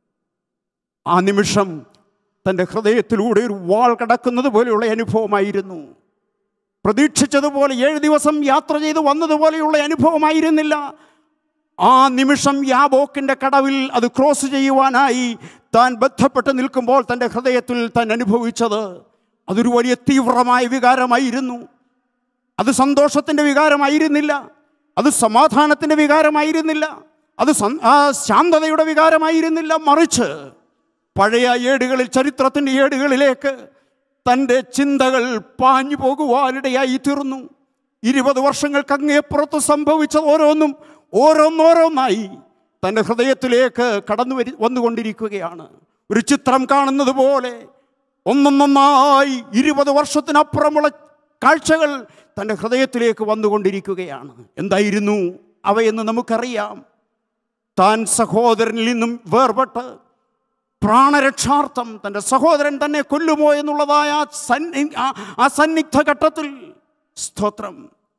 ആ നിമിഷം തൻ്റെ ഹൃദയത്തിലൂടെ ഒരു വാൾ കടക്കുന്നത് പോലെയുള്ള അനുഭവമായിരുന്നു പ്രതീക്ഷിച്ചതുപോലെ ഏഴ് ദിവസം യാത്ര ചെയ്ത് വന്നതുപോലെയുള്ള അനുഭവമായിരുന്നില്ല ആ നിമിഷം യാബോക്കിൻ്റെ കടവിൽ അത് ക്രോസ് ചെയ്യുവാനായി താൻ ബന്ധപ്പെട്ട് നിൽക്കുമ്പോൾ തൻ്റെ ഹൃദയത്തിൽ താൻ അനുഭവിച്ചത് അതൊരു വലിയ തീവ്രമായ വികാരമായിരുന്നു അത് സന്തോഷത്തിൻ്റെ വികാരമായിരുന്നില്ല അത് സമാധാനത്തിൻ്റെ വികാരമായിരുന്നില്ല അത് സം- ആ ശാന്തതയുടെ വികാരമായിരുന്നില്ല മറിച്ച് പഴയ ഏടുകളിൽ ചരിത്രത്തിൻ്റെ ഏടുകളിലേക്ക് തൻ്റെ ചിന്തകൾ പാഞ്ഞു പോകുവാനിടയായി തീർന്നു ഇരുപത് വർഷങ്ങൾക്ക് അങ്ങേപ്പുറത്ത് സംഭവിച്ചത് ഓരോന്നും ഓരോന്നോരോന്നായി തൻ്റെ ഹൃദയത്തിലേക്ക് കടന്നു വരി വന്നുകൊണ്ടിരിക്കുകയാണ് ഒരു ചിത്രം കാണുന്നത് പോലെ ഒന്നൊന്നൊന്നായി ഇരുപത് വർഷത്തിനപ്പുറമുള്ള കാഴ്ചകൾ തൻ്റെ ഹൃദയത്തിലേക്ക് വന്നുകൊണ്ടിരിക്കുകയാണ് എന്തായിരുന്നു അവയെന്ന് നമുക്കറിയാം താൻ സഹോദരനിൽ നിന്നും വേർപെട്ട് പ്രാണരക്ഷാർത്ഥം തൻ്റെ സഹോദരൻ തന്നെ കൊല്ലുമോ എന്നുള്ളതായ ആ സന്നി- ആ- ആ സന്നിഗ്ധ ഘട്ടത്തിൽ സ്തോത്രം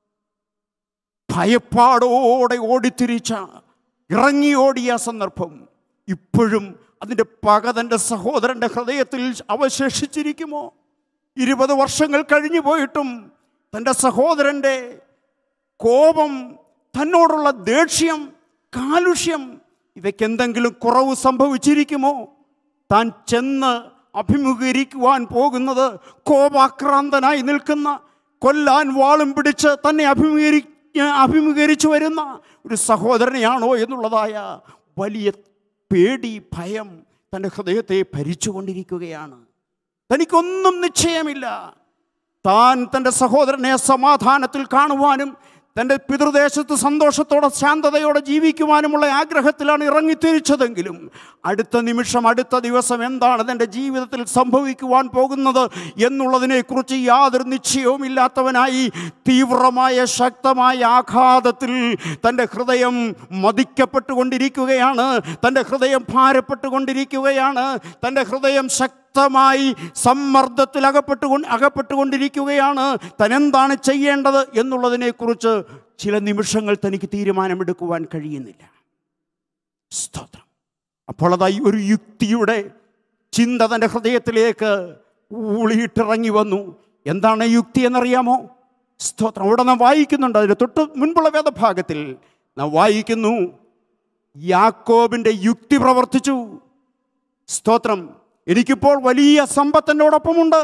ഭയപ്പാടോടെ ഓടിത്തിരിച്ച ഇറങ്ങി ഓടിയ സന്ദർഭം ഇപ്പോഴും അതിൻ്റെ പക തൻ്റെ സഹോദരൻ്റെ ഹൃദയത്തിൽ അവശേഷിച്ചിരിക്കുമോ ഇരുപത് വർഷങ്ങൾ കഴിഞ്ഞു പോയിട്ടും തൻ്റെ സഹോദരൻ്റെ കോപം തന്നോടുള്ള ദേഷ്യം കാലുഷ്യം ഇവയ്ക്ക് എന്തെങ്കിലും കുറവ് സംഭവിച്ചിരിക്കുമോ താൻ ചെന്ന് അഭിമുഖീകരിക്കുവാൻ പോകുന്നത് കോപാക്രാന്തനായി നിൽക്കുന്ന കൊല്ലാൻ വാളും പിടിച്ച് തന്നെ അഭിമുഖീകരി അഭിമുഖീകരിച്ചു വരുന്ന ഒരു സഹോദരനെയാണോ എന്നുള്ളതായ വലിയ പേടി ഭയം തൻ്റെ ഹൃദയത്തെ ഭരിച്ചുകൊണ്ടിരിക്കുകയാണ് തനിക്കൊന്നും നിശ്ചയമില്ല താൻ തൻ്റെ സഹോദരനെ സമാധാനത്തിൽ കാണുവാനും തൻ്റെ പിതൃദേശത്ത് സന്തോഷത്തോടെ ശാന്തതയോടെ ജീവിക്കുവാനുമുള്ള ആഗ്രഹത്തിലാണ് ഇറങ്ങിത്തിരിച്ചതെങ്കിലും അടുത്ത നിമിഷം അടുത്ത ദിവസം എന്താണ് തൻ്റെ ജീവിതത്തിൽ സംഭവിക്കുവാൻ പോകുന്നത് എന്നുള്ളതിനെക്കുറിച്ച് യാതൊരു നിശ്ചയവുമില്ലാത്തവനായി തീവ്രമായ ശക്തമായ ആഘാതത്തിൽ തൻ്റെ ഹൃദയം മതിക്കപ്പെട്ടുകൊണ്ടിരിക്കുകയാണ് തൻ്റെ ഹൃദയം ഭാരപ്പെട്ടുകൊണ്ടിരിക്കുകയാണ് തൻ്റെ ഹൃദയം ശക്തി ശക്തമായി സമ്മർദ്ദത്തിൽ അകപ്പെട്ടുകൊ അകപ്പെട്ടുകൊണ്ടിരിക്കുകയാണ് താൻ എന്താണ് ചെയ്യേണ്ടത് എന്നുള്ളതിനെക്കുറിച്ച് ചില നിമിഷങ്ങൾ തനിക്ക് തീരുമാനമെടുക്കുവാൻ കഴിയുന്നില്ല സ്തോത്രം അപ്പോൾ അതായി ഒരു യുക്തിയുടെ ചിന്ത തൻ്റെ ഹൃദയത്തിലേക്ക് ഊളിയിട്ടിറങ്ങി വന്നു എന്താണ് യുക്തി എന്നറിയാമോ സ്തോത്രം അവിടെ നാം വായിക്കുന്നുണ്ട് അതിന് തൊട്ട് മുൻപുള്ള വേദഭാഗത്തിൽ നാം വായിക്കുന്നു യാക്കോബിൻ്റെ യുക്തി പ്രവർത്തിച്ചു സ്തോത്രം എനിക്കിപ്പോൾ വലിയ സമ്പത്ത് എന്നോടൊപ്പമുണ്ട്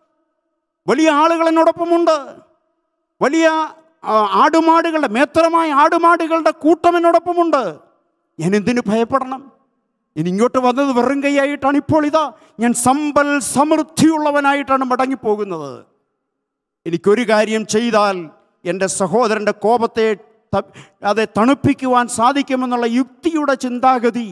വലിയ ആളുകൾ എന്നോടൊപ്പമുണ്ട് വലിയ ആ, ആടുമാടുകളുടെ മേത്രമായ ആടുമാടുകളുടെ കൂട്ടം എന്നോടൊപ്പമുണ്ട് ഞാൻ എന്തിനു ഭയപ്പെടണം ഇനി ഇങ്ങോട്ട് വന്നത് വെറും കൈയായിട്ടാണ് ഇപ്പോൾ ഇതാ ഞാൻ സമ്പൽ സമൃദ്ധിയുള്ളവനായിട്ടാണ് മടങ്ങിപ്പോകുന്നത് എനിക്കൊരു കാര്യം ചെയ്താൽ എൻ്റെ സഹോദരൻ്റെ കോപത്തെ ത- അതെ തണുപ്പിക്കുവാൻ സാധിക്കുമെന്നുള്ള യുക്തിയുടെ ചിന്താഗതി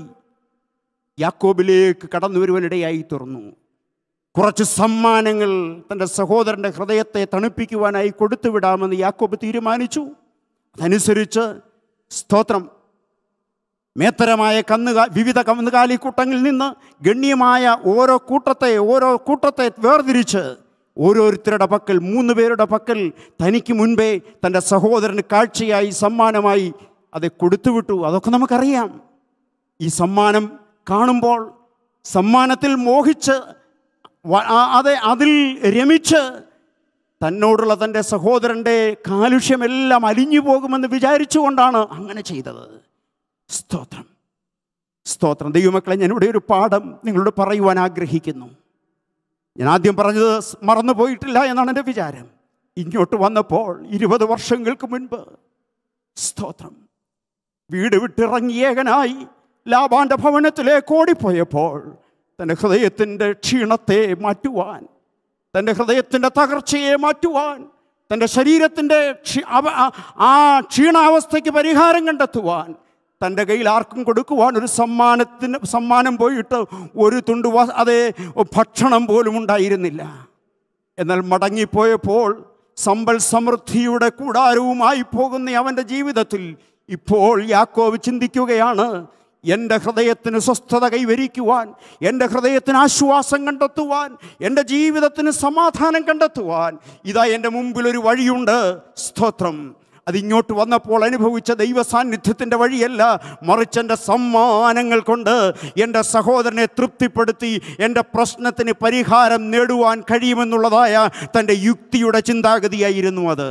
യാക്കോബിലേക്ക് കടന്നു വരുവാനിടയായി തീർന്നു കുറച്ച് സമ്മാനങ്ങൾ തൻ്റെ സഹോദരൻ്റെ ഹൃദയത്തെ തണുപ്പിക്കുവാനായി കൊടുത്തുവിടാമെന്ന് യാക്കോബ് തീരുമാനിച്ചു അതനുസരിച്ച് സ്തോത്രം മേത്തരമായ കന്നുകാ വിവിധ കന്നുകാലി കൂട്ടങ്ങളിൽ നിന്ന് ഗണ്യമായ ഓരോ കൂട്ടത്തെ ഓരോ കൂട്ടത്തെ വേർതിരിച്ച് ഓരോരുത്തരുടെ പക്കൽ മൂന്ന് പേരുടെ പക്കൽ തനിക്ക് മുൻപേ തൻ്റെ സഹോദരന് കാഴ്ചയായി സമ്മാനമായി അത് കൊടുത്തുവിട്ടു അതൊക്കെ നമുക്കറിയാം ഈ സമ്മാനം കാണുമ്പോൾ സമ്മാനത്തിൽ മോഹിച്ച് വ- ആ- അതെ അതിൽ രമിച്ച് തന്നോടുള്ള തൻ്റെ സഹോദരൻ്റെ കാലുഷ്യമെല്ലാം അലിഞ്ഞു പോകുമെന്ന് വിചാരിച്ചുകൊണ്ടാണ് അങ്ങനെ ചെയ്തത് സ്തോത്രം സ്തോത്രം ദൈവമക്കളെ ഞാൻ ഇവിടെ ഒരു പാഠം നിങ്ങളോട് പറയുവാൻ ആഗ്രഹിക്കുന്നു ഞാൻ ആദ്യം പറഞ്ഞത് സ് മറന്നു പോയിട്ടില്ല എന്നാണ് എൻ്റെ വിചാരം ഇങ്ങോട്ട് വന്നപ്പോൾ ഇരുപത് വർഷങ്ങൾക്ക് മുൻപ് സ്തോത്രം വീട് വിട്ടിറങ്ങിയേകനായി ലാബാന്റെ ഭവനത്തിലേക്ക് ഓടിപ്പോയപ്പോൾ തൻ്റെ ഹൃദയത്തിൻ്റെ ക്ഷീണത്തെ മാറ്റുവാൻ തൻ്റെ ഹൃദയത്തിൻ്റെ തകർച്ചയെ മാറ്റുവാൻ തൻ്റെ ശരീരത്തിൻ്റെ ക്ഷി- അവ- ആ- ആ ക്ഷീണാവസ്ഥയ്ക്ക് പരിഹാരം കണ്ടെത്തുവാൻ തൻ്റെ കയ്യിൽ ആർക്കും കൊടുക്കുവാൻ ഒരു സമ്മാനത്തിന് സമ്മാനം പോയിട്ട് ഒരു തുണ്ട് വ- അതേ ഭക്ഷണം പോലും ഉണ്ടായിരുന്നില്ല എന്നാൽ മടങ്ങിപ്പോയപ്പോൾ സമ്പൽ സമൃദ്ധിയുടെ കൂടാരവുമായി പോകുന്ന അവൻ്റെ ജീവിതത്തിൽ ഇപ്പോൾ യാക്കോവ് ചിന്തിക്കുകയാണ് എൻ്റെ ഹൃദയത്തിന് സ്വസ്ഥത കൈവരിക്കുവാൻ എൻ്റെ ഹൃദയത്തിന് ആശ്വാസം കണ്ടെത്തുവാൻ എൻ്റെ ജീവിതത്തിന് സമാധാനം കണ്ടെത്തുവാൻ ഇതാ എൻ്റെ മുമ്പിൽ ഒരു വഴിയുണ്ട് സ്തോത്രം അതിങ്ങോട്ട് വന്നപ്പോൾ അനുഭവിച്ച ദൈവ സാന്നിധ്യത്തിൻ്റെ വഴിയല്ല മറിച്ച് എൻ്റെ സമ്മാനങ്ങൾ കൊണ്ട് എൻ്റെ സഹോദരനെ തൃപ്തിപ്പെടുത്തി എൻ്റെ പ്രശ്നത്തിന് പരിഹാരം നേടുവാൻ കഴിയുമെന്നുള്ളതായ തൻ്റെ യുക്തിയുടെ ചിന്താഗതിയായിരുന്നു അത്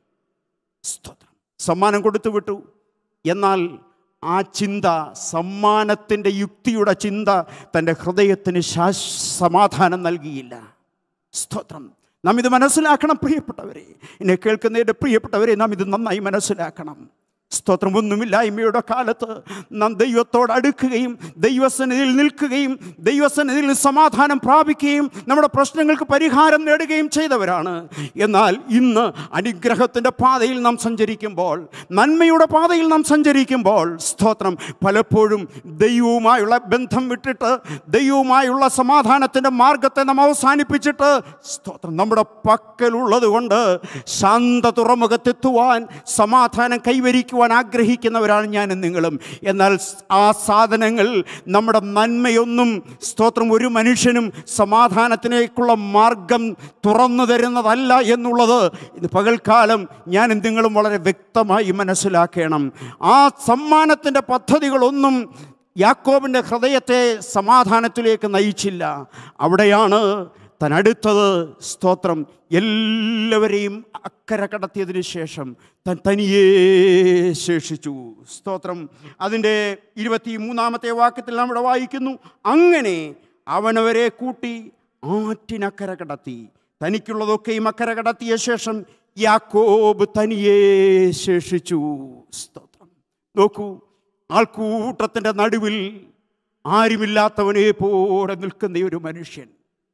സ്തോത്രം സമ്മാനം കൊടുത്തു വിട്ടു എന്നാൽ ആ ചിന്ത സമ്മാനത്തിൻ്റെ യുക്തിയുടെ ചിന്ത തൻ്റെ ഹൃദയത്തിന് ശാശ് സമാധാനം നൽകിയില്ല സ്തോത്രം നാം ഇത് മനസ്സിലാക്കണം പ്രിയപ്പെട്ടവരെ എന്നെ കേൾക്കുന്ന എൻ്റെ പ്രിയപ്പെട്ടവരെ നാം ഇത് നന്നായി മനസ്സിലാക്കണം സ്തോത്രം ഒന്നുമില്ലായ്മയുടെ കാലത്ത് നാം ദൈവത്തോട് അടുക്കുകയും ദൈവസന്നിധിയിൽ നിൽക്കുകയും ദൈവസന്നിധിയിൽ സമാധാനം പ്രാപിക്കുകയും നമ്മുടെ പ്രശ്നങ്ങൾക്ക് പരിഹാരം നേടുകയും ചെയ്തവരാണ് എന്നാൽ ഇന്ന് അനുഗ്രഹത്തിൻ്റെ പാതയിൽ നാം സഞ്ചരിക്കുമ്പോൾ നന്മയുടെ പാതയിൽ നാം സഞ്ചരിക്കുമ്പോൾ സ്തോത്രം പലപ്പോഴും ദൈവവുമായുള്ള ബന്ധം വിട്ടിട്ട് ദൈവവുമായുള്ള സമാധാനത്തിൻ്റെ മാർഗത്തെ നാം അവസാനിപ്പിച്ചിട്ട് സ്തോത്രം നമ്മുടെ പക്കലുള്ളത് കൊണ്ട് ശാന്ത തുറമുഖത്തെത്തുവാൻ സമാധാനം കൈവരിക്കുവാൻ ആഗ്രഹിക്കുന്നവരാണ് ഞാനും നിങ്ങളും എന്നാൽ ആ സാധനങ്ങൾ നമ്മുടെ നന്മയൊന്നും സ്തോത്രം ഒരു മനുഷ്യനും സമാധാനത്തിലേക്കുള്ള മാർഗം തുറന്നു തരുന്നതല്ല എന്നുള്ളത് ഇത് പകൽക്കാലം ഞാനും നിങ്ങളും വളരെ വ്യക്തമായി മനസ്സിലാക്കണം ആ സമ്മാനത്തിൻ്റെ പദ്ധതികളൊന്നും യാക്കോബിൻ്റെ ഹൃദയത്തെ സമാധാനത്തിലേക്ക് നയിച്ചില്ല അവിടെയാണ് താൻ അടുത്തത് സ്തോത്രം എല്ലാവരെയും അക്കരെ കടത്തിയതിന് ശേഷം താൻ തനിയേ ശേഷിച്ചു സ്തോത്രം അതിൻ്റെ ഇരുപത്തി മൂന്നാമത്തെ വാക്യത്തിൽ നമ്മുടെ വായിക്കുന്നു അങ്ങനെ അവനവരെ കൂട്ടി ആറ്റിനക്കര കടത്തി തനിക്കുള്ളതൊക്കെയും അക്കരെ കടത്തിയ ശേഷം യാക്കോബ് തനിയേ ശേഷിച്ചു സ്തോത്രം നോക്കൂ ആൾക്കൂട്ടത്തിൻ്റെ നടുവിൽ ആരുമില്ലാത്തവനെ പോലെ നിൽക്കുന്ന ഒരു മനുഷ്യൻ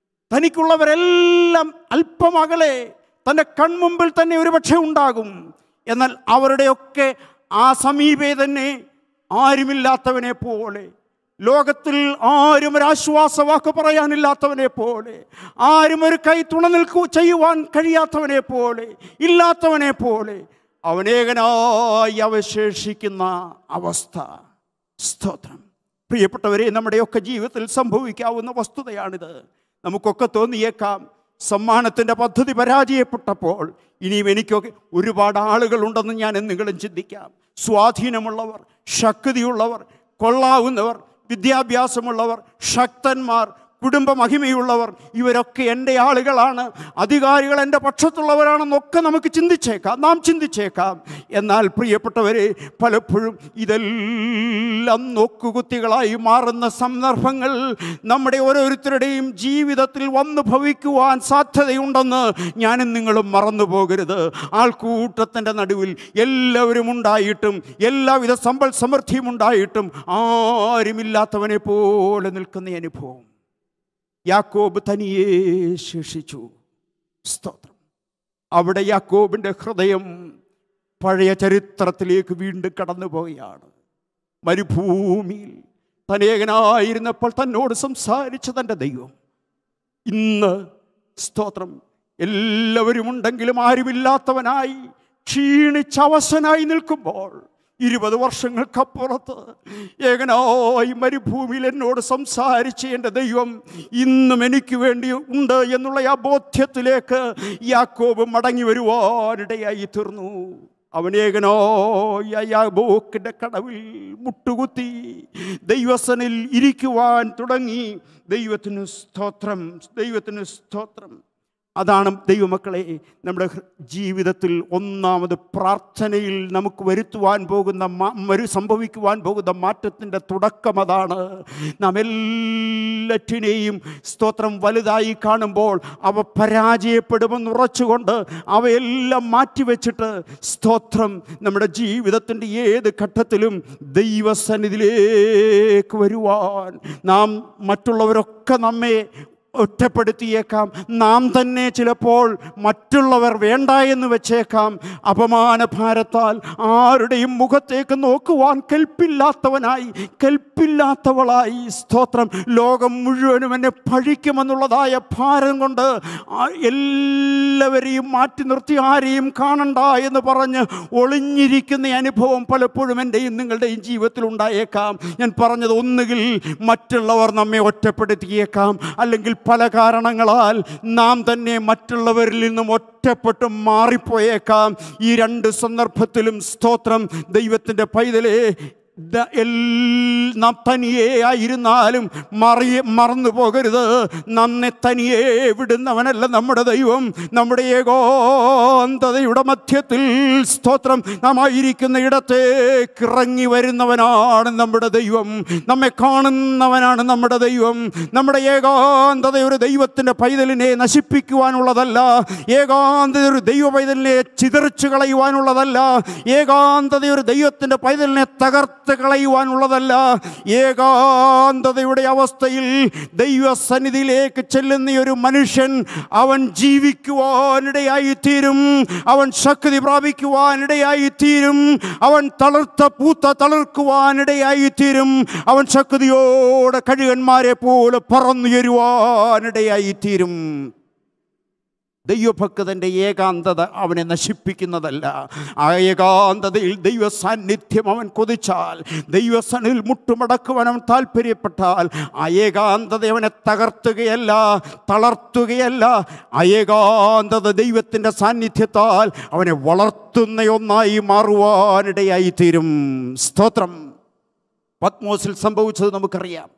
തനിക്കുള്ളവരെല്ലാം അല്പം അകലെ തൻ്റെ കൺമുമ്പിൽ തന്നെ ഒരുപക്ഷെ ഉണ്ടാകും എന്നാൽ അവരുടെയൊക്കെ ആ സമീപേ തന്നെ ആരുമില്ലാത്തവനെ പോലെ ലോകത്തിൽ ആരും ഒരു ആശ്വാസവാക്ക് പറയാനില്ലാത്തവനെ പോലെ ആരും ഒരു കൈ തുണ നിൽക്കു ചെയ്യുവാൻ കഴിയാത്തവനെ പോലെ ഇല്ലാത്തവനെ പോലെ അവനേകനായി അവശേഷിക്കുന്ന അവസ്ഥ സ്തോത്രം പ്രിയപ്പെട്ടവരെ നമ്മുടെയൊക്കെ ജീവിതത്തിൽ സംഭവിക്കാവുന്ന വസ്തുതയാണിത് നമുക്കൊക്കെ തോന്നിയേക്കാം സമ്മാനത്തിൻ്റെ പദ്ധതി പരാജയപ്പെട്ടപ്പോൾ ഇനിയും എനിക്കൊക്കെ ഒരുപാട് ആളുകളുണ്ടെന്ന് ഞാൻ നിങ്ങളും ചിന്തിക്കാം സ്വാധീനമുള്ളവർ ശക്തിയുള്ളവർ കൊള്ളാവുന്നവർ വിദ്യാഭ്യാസമുള്ളവർ ശക്തന്മാർ കുടുംബ മഹിമയുള്ളവർ ഇവരൊക്കെ എൻ്റെ ആളുകളാണ് അധികാരികൾ എൻ്റെ പക്ഷത്തുള്ളവരാണെന്നൊക്കെ നമുക്ക് ചിന്തിച്ചേക്കാം നാം ചിന്തിച്ചേക്കാം എന്നാൽ പ്രിയപ്പെട്ടവരെ പലപ്പോഴും ഇതെല്ലാം നോക്കുകുത്തികളായി മാറുന്ന സന്ദർഭങ്ങൾ നമ്മുടെ ഓരോരുത്തരുടെയും ജീവിതത്തിൽ വന്നു ഭവിക്കുവാൻ സാധ്യതയുണ്ടെന്ന് ഞാനും നിങ്ങളും മറന്നു പോകരുത് ആൾക്കൂട്ടത്തിൻ്റെ നടുവിൽ എല്ലാവരും ഉണ്ടായിട്ടും എല്ലാവിധ സമ്പൽ സമൃദ്ധിയും ഉണ്ടായിട്ടും ആരുമില്ലാത്തവനെ പോലെ നിൽക്കുന്ന അനുഭവം യാക്കോബ് തനിയെ ശേഷിച്ചു സ്തോത്രം അവിടെ യാക്കോബിൻ്റെ ഹൃദയം പഴയ ചരിത്രത്തിലേക്ക് വീണ്ടും കടന്നു പോവുകയാണ് മരുഭൂമിയിൽ തനേകനായിരുന്നപ്പോൾ തന്നോട് സംസാരിച്ച തൻ്റെ ദൈവം ഇന്ന് സ്തോത്രം എല്ലാവരും ഉണ്ടെങ്കിലും ആരുമില്ലാത്തവനായി ക്ഷീണിച്ചവശനായി നിൽക്കുമ്പോൾ ഇരുപത് വർഷങ്ങൾക്കപ്പുറത്ത് ഏകനായി മരുഭൂമിയിൽ എന്നോട് സംസാരിച്ച എൻ്റെ ദൈവം ഇന്നും എനിക്ക് വേണ്ടി ഉണ്ട് എന്നുള്ള ആ ബോധ്യത്തിലേക്ക് യാക്കോബ് മടങ്ങി വരുവാനിടയായി തീർന്നു അവൻ ഏകനായ യാബോക്കിൻ്റെ കടവിൽ മുട്ടുകുത്തി ദൈവസനിൽ ഇരിക്കുവാൻ തുടങ്ങി ദൈവത്തിന് സ്തോത്രം ദൈവത്തിന് സ്തോത്രം അതാണ് ദൈവമക്കളെ നമ്മുടെ ഹൃ- ജീവിതത്തിൽ ഒന്നാമത് പ്രാർത്ഥനയിൽ നമുക്ക് വരുത്തുവാൻ പോകുന്ന മാ- മരു സംഭവിക്കുവാൻ പോകുന്ന മാറ്റത്തിൻ്റെ തുടക്കം അതാണ് നാം എല്ലാറ്റിനെയും സ്തോത്രം വലുതായി കാണുമ്പോൾ അവ പരാജയപ്പെടുമെന്ന് ഉറച്ചുകൊണ്ട് അവയെല്ലാം മാറ്റിവെച്ചിട്ട് സ്തോത്രം നമ്മുടെ ജീവിതത്തിൻ്റെ ഏത് ഘട്ടത്തിലും ദൈവസന്നിധിയിലേക്ക് വരുവാൻ നാം മറ്റുള്ളവരൊക്കെ നമ്മെ ഒറ്റപ്പെടുത്തിയേക്കാം നാം തന്നെ ചിലപ്പോൾ മറ്റുള്ളവർ വേണ്ട എന്ന് വെച്ചേക്കാം അപമാനഭാരത്താൽ ആരുടെയും മുഖത്തേക്ക് നോക്കുവാൻ കെൽപ്പില്ലാത്തവനായി കെൽപ്പില്ലാത്തവളായി സ്തോത്രം ലോകം മുഴുവനും എന്നെ പഴിക്കുമെന്നുള്ളതായ ഭാരം കൊണ്ട് ആ എല്ലാവരെയും മാറ്റി നിർത്തി ആരെയും കാണണ്ട എന്ന് പറഞ്ഞ് ഒളിഞ്ഞിരിക്കുന്ന അനുഭവം പലപ്പോഴും എൻ്റെയും നിങ്ങളുടെയും ജീവിതത്തിൽ ഉണ്ടായേക്കാം ഞാൻ പറഞ്ഞത് ഒന്നുകിൽ മറ്റുള്ളവർ നമ്മെ ഒറ്റപ്പെടുത്തിയേക്കാം അല്ലെങ്കിൽ പല കാരണങ്ങളാൽ നാം തന്നെ മറ്റുള്ളവരിൽ നിന്നും ഒറ്റപ്പെട്ട് മാറിപ്പോയേക്കാം ഈ രണ്ട് സന്ദർഭത്തിലും സ്തോത്രം ദൈവത്തിൻ്റെ പൈതലേ ദ- എൽ- നാം തനിയെ ആയിരുന്നാലും മറിയ മറന്നു പോകരുത് നമ്മെ തനിയെ വിടുന്നവനല്ല നമ്മുടെ ദൈവം നമ്മുടെ ഏകോന്തതയുടെ മധ്യത്തിൽ സ്തോത്രം നാം ആയിരിക്കുന്ന ഇടത്തേക്ക് ഇറങ്ങി വരുന്നവനാണ് നമ്മുടെ ദൈവം നമ്മെ കാണുന്നവനാണ് നമ്മുടെ ദൈവം നമ്മുടെ ഏകാന്തത ഒരു ദൈവത്തിൻ്റെ പൈതലിനെ നശിപ്പിക്കുവാനുള്ളതല്ല ഏകാന്തത ഒരു ദൈവ പൈതലിനെ ചിതറിച്ചു കളയുവാനുള്ളതല്ല ഏകാന്തത ഒരു ദൈവത്തിൻ്റെ പൈതലിനെ തകർത്ത് കളയുവാനുള്ളതല്ല ഏകാന്തതയുടെ അവസ്ഥയിൽ ദൈവസന്നിധിയിലേക്ക് ചെല്ലുന്ന ഒരു മനുഷ്യൻ അവൻ ജീവിക്കുവാനിടയായി തീരും അവൻ ശക്തി പ്രാപിക്കുവാനിടയായി തീരും അവൻ തളർത്ത പൂത്ത തളർക്കുവാനിടയായി തീരും അവൻ ശക്തിയോടെ കഴുകന്മാരെ പോലെ പറന്നുയരുവാനിടയായി തീരും ദൈവഭക്തൻ്റെ ഏകാന്തത അവനെ നശിപ്പിക്കുന്നതല്ല ആ ഏകാന്തതയിൽ ദൈവ സാന്നിധ്യം അവൻ കൊതിച്ചാൽ ദൈവസനിൽ മുട്ടുമടക്കുവാൻ അവൻ താല്പര്യപ്പെട്ടാൽ ആ ഏകാന്തത അവനെ തകർത്തുകയല്ല തളർത്തുകയല്ല ആ ഏകാന്തത ദൈവത്തിൻ്റെ സാന്നിധ്യത്താൽ അവനെ വളർത്തുന്ന ഒന്നായി മാറുവാനിടയായി തീരും സ്തോത്രം പത്മോസിൽ സംഭവിച്ചത് നമുക്കറിയാം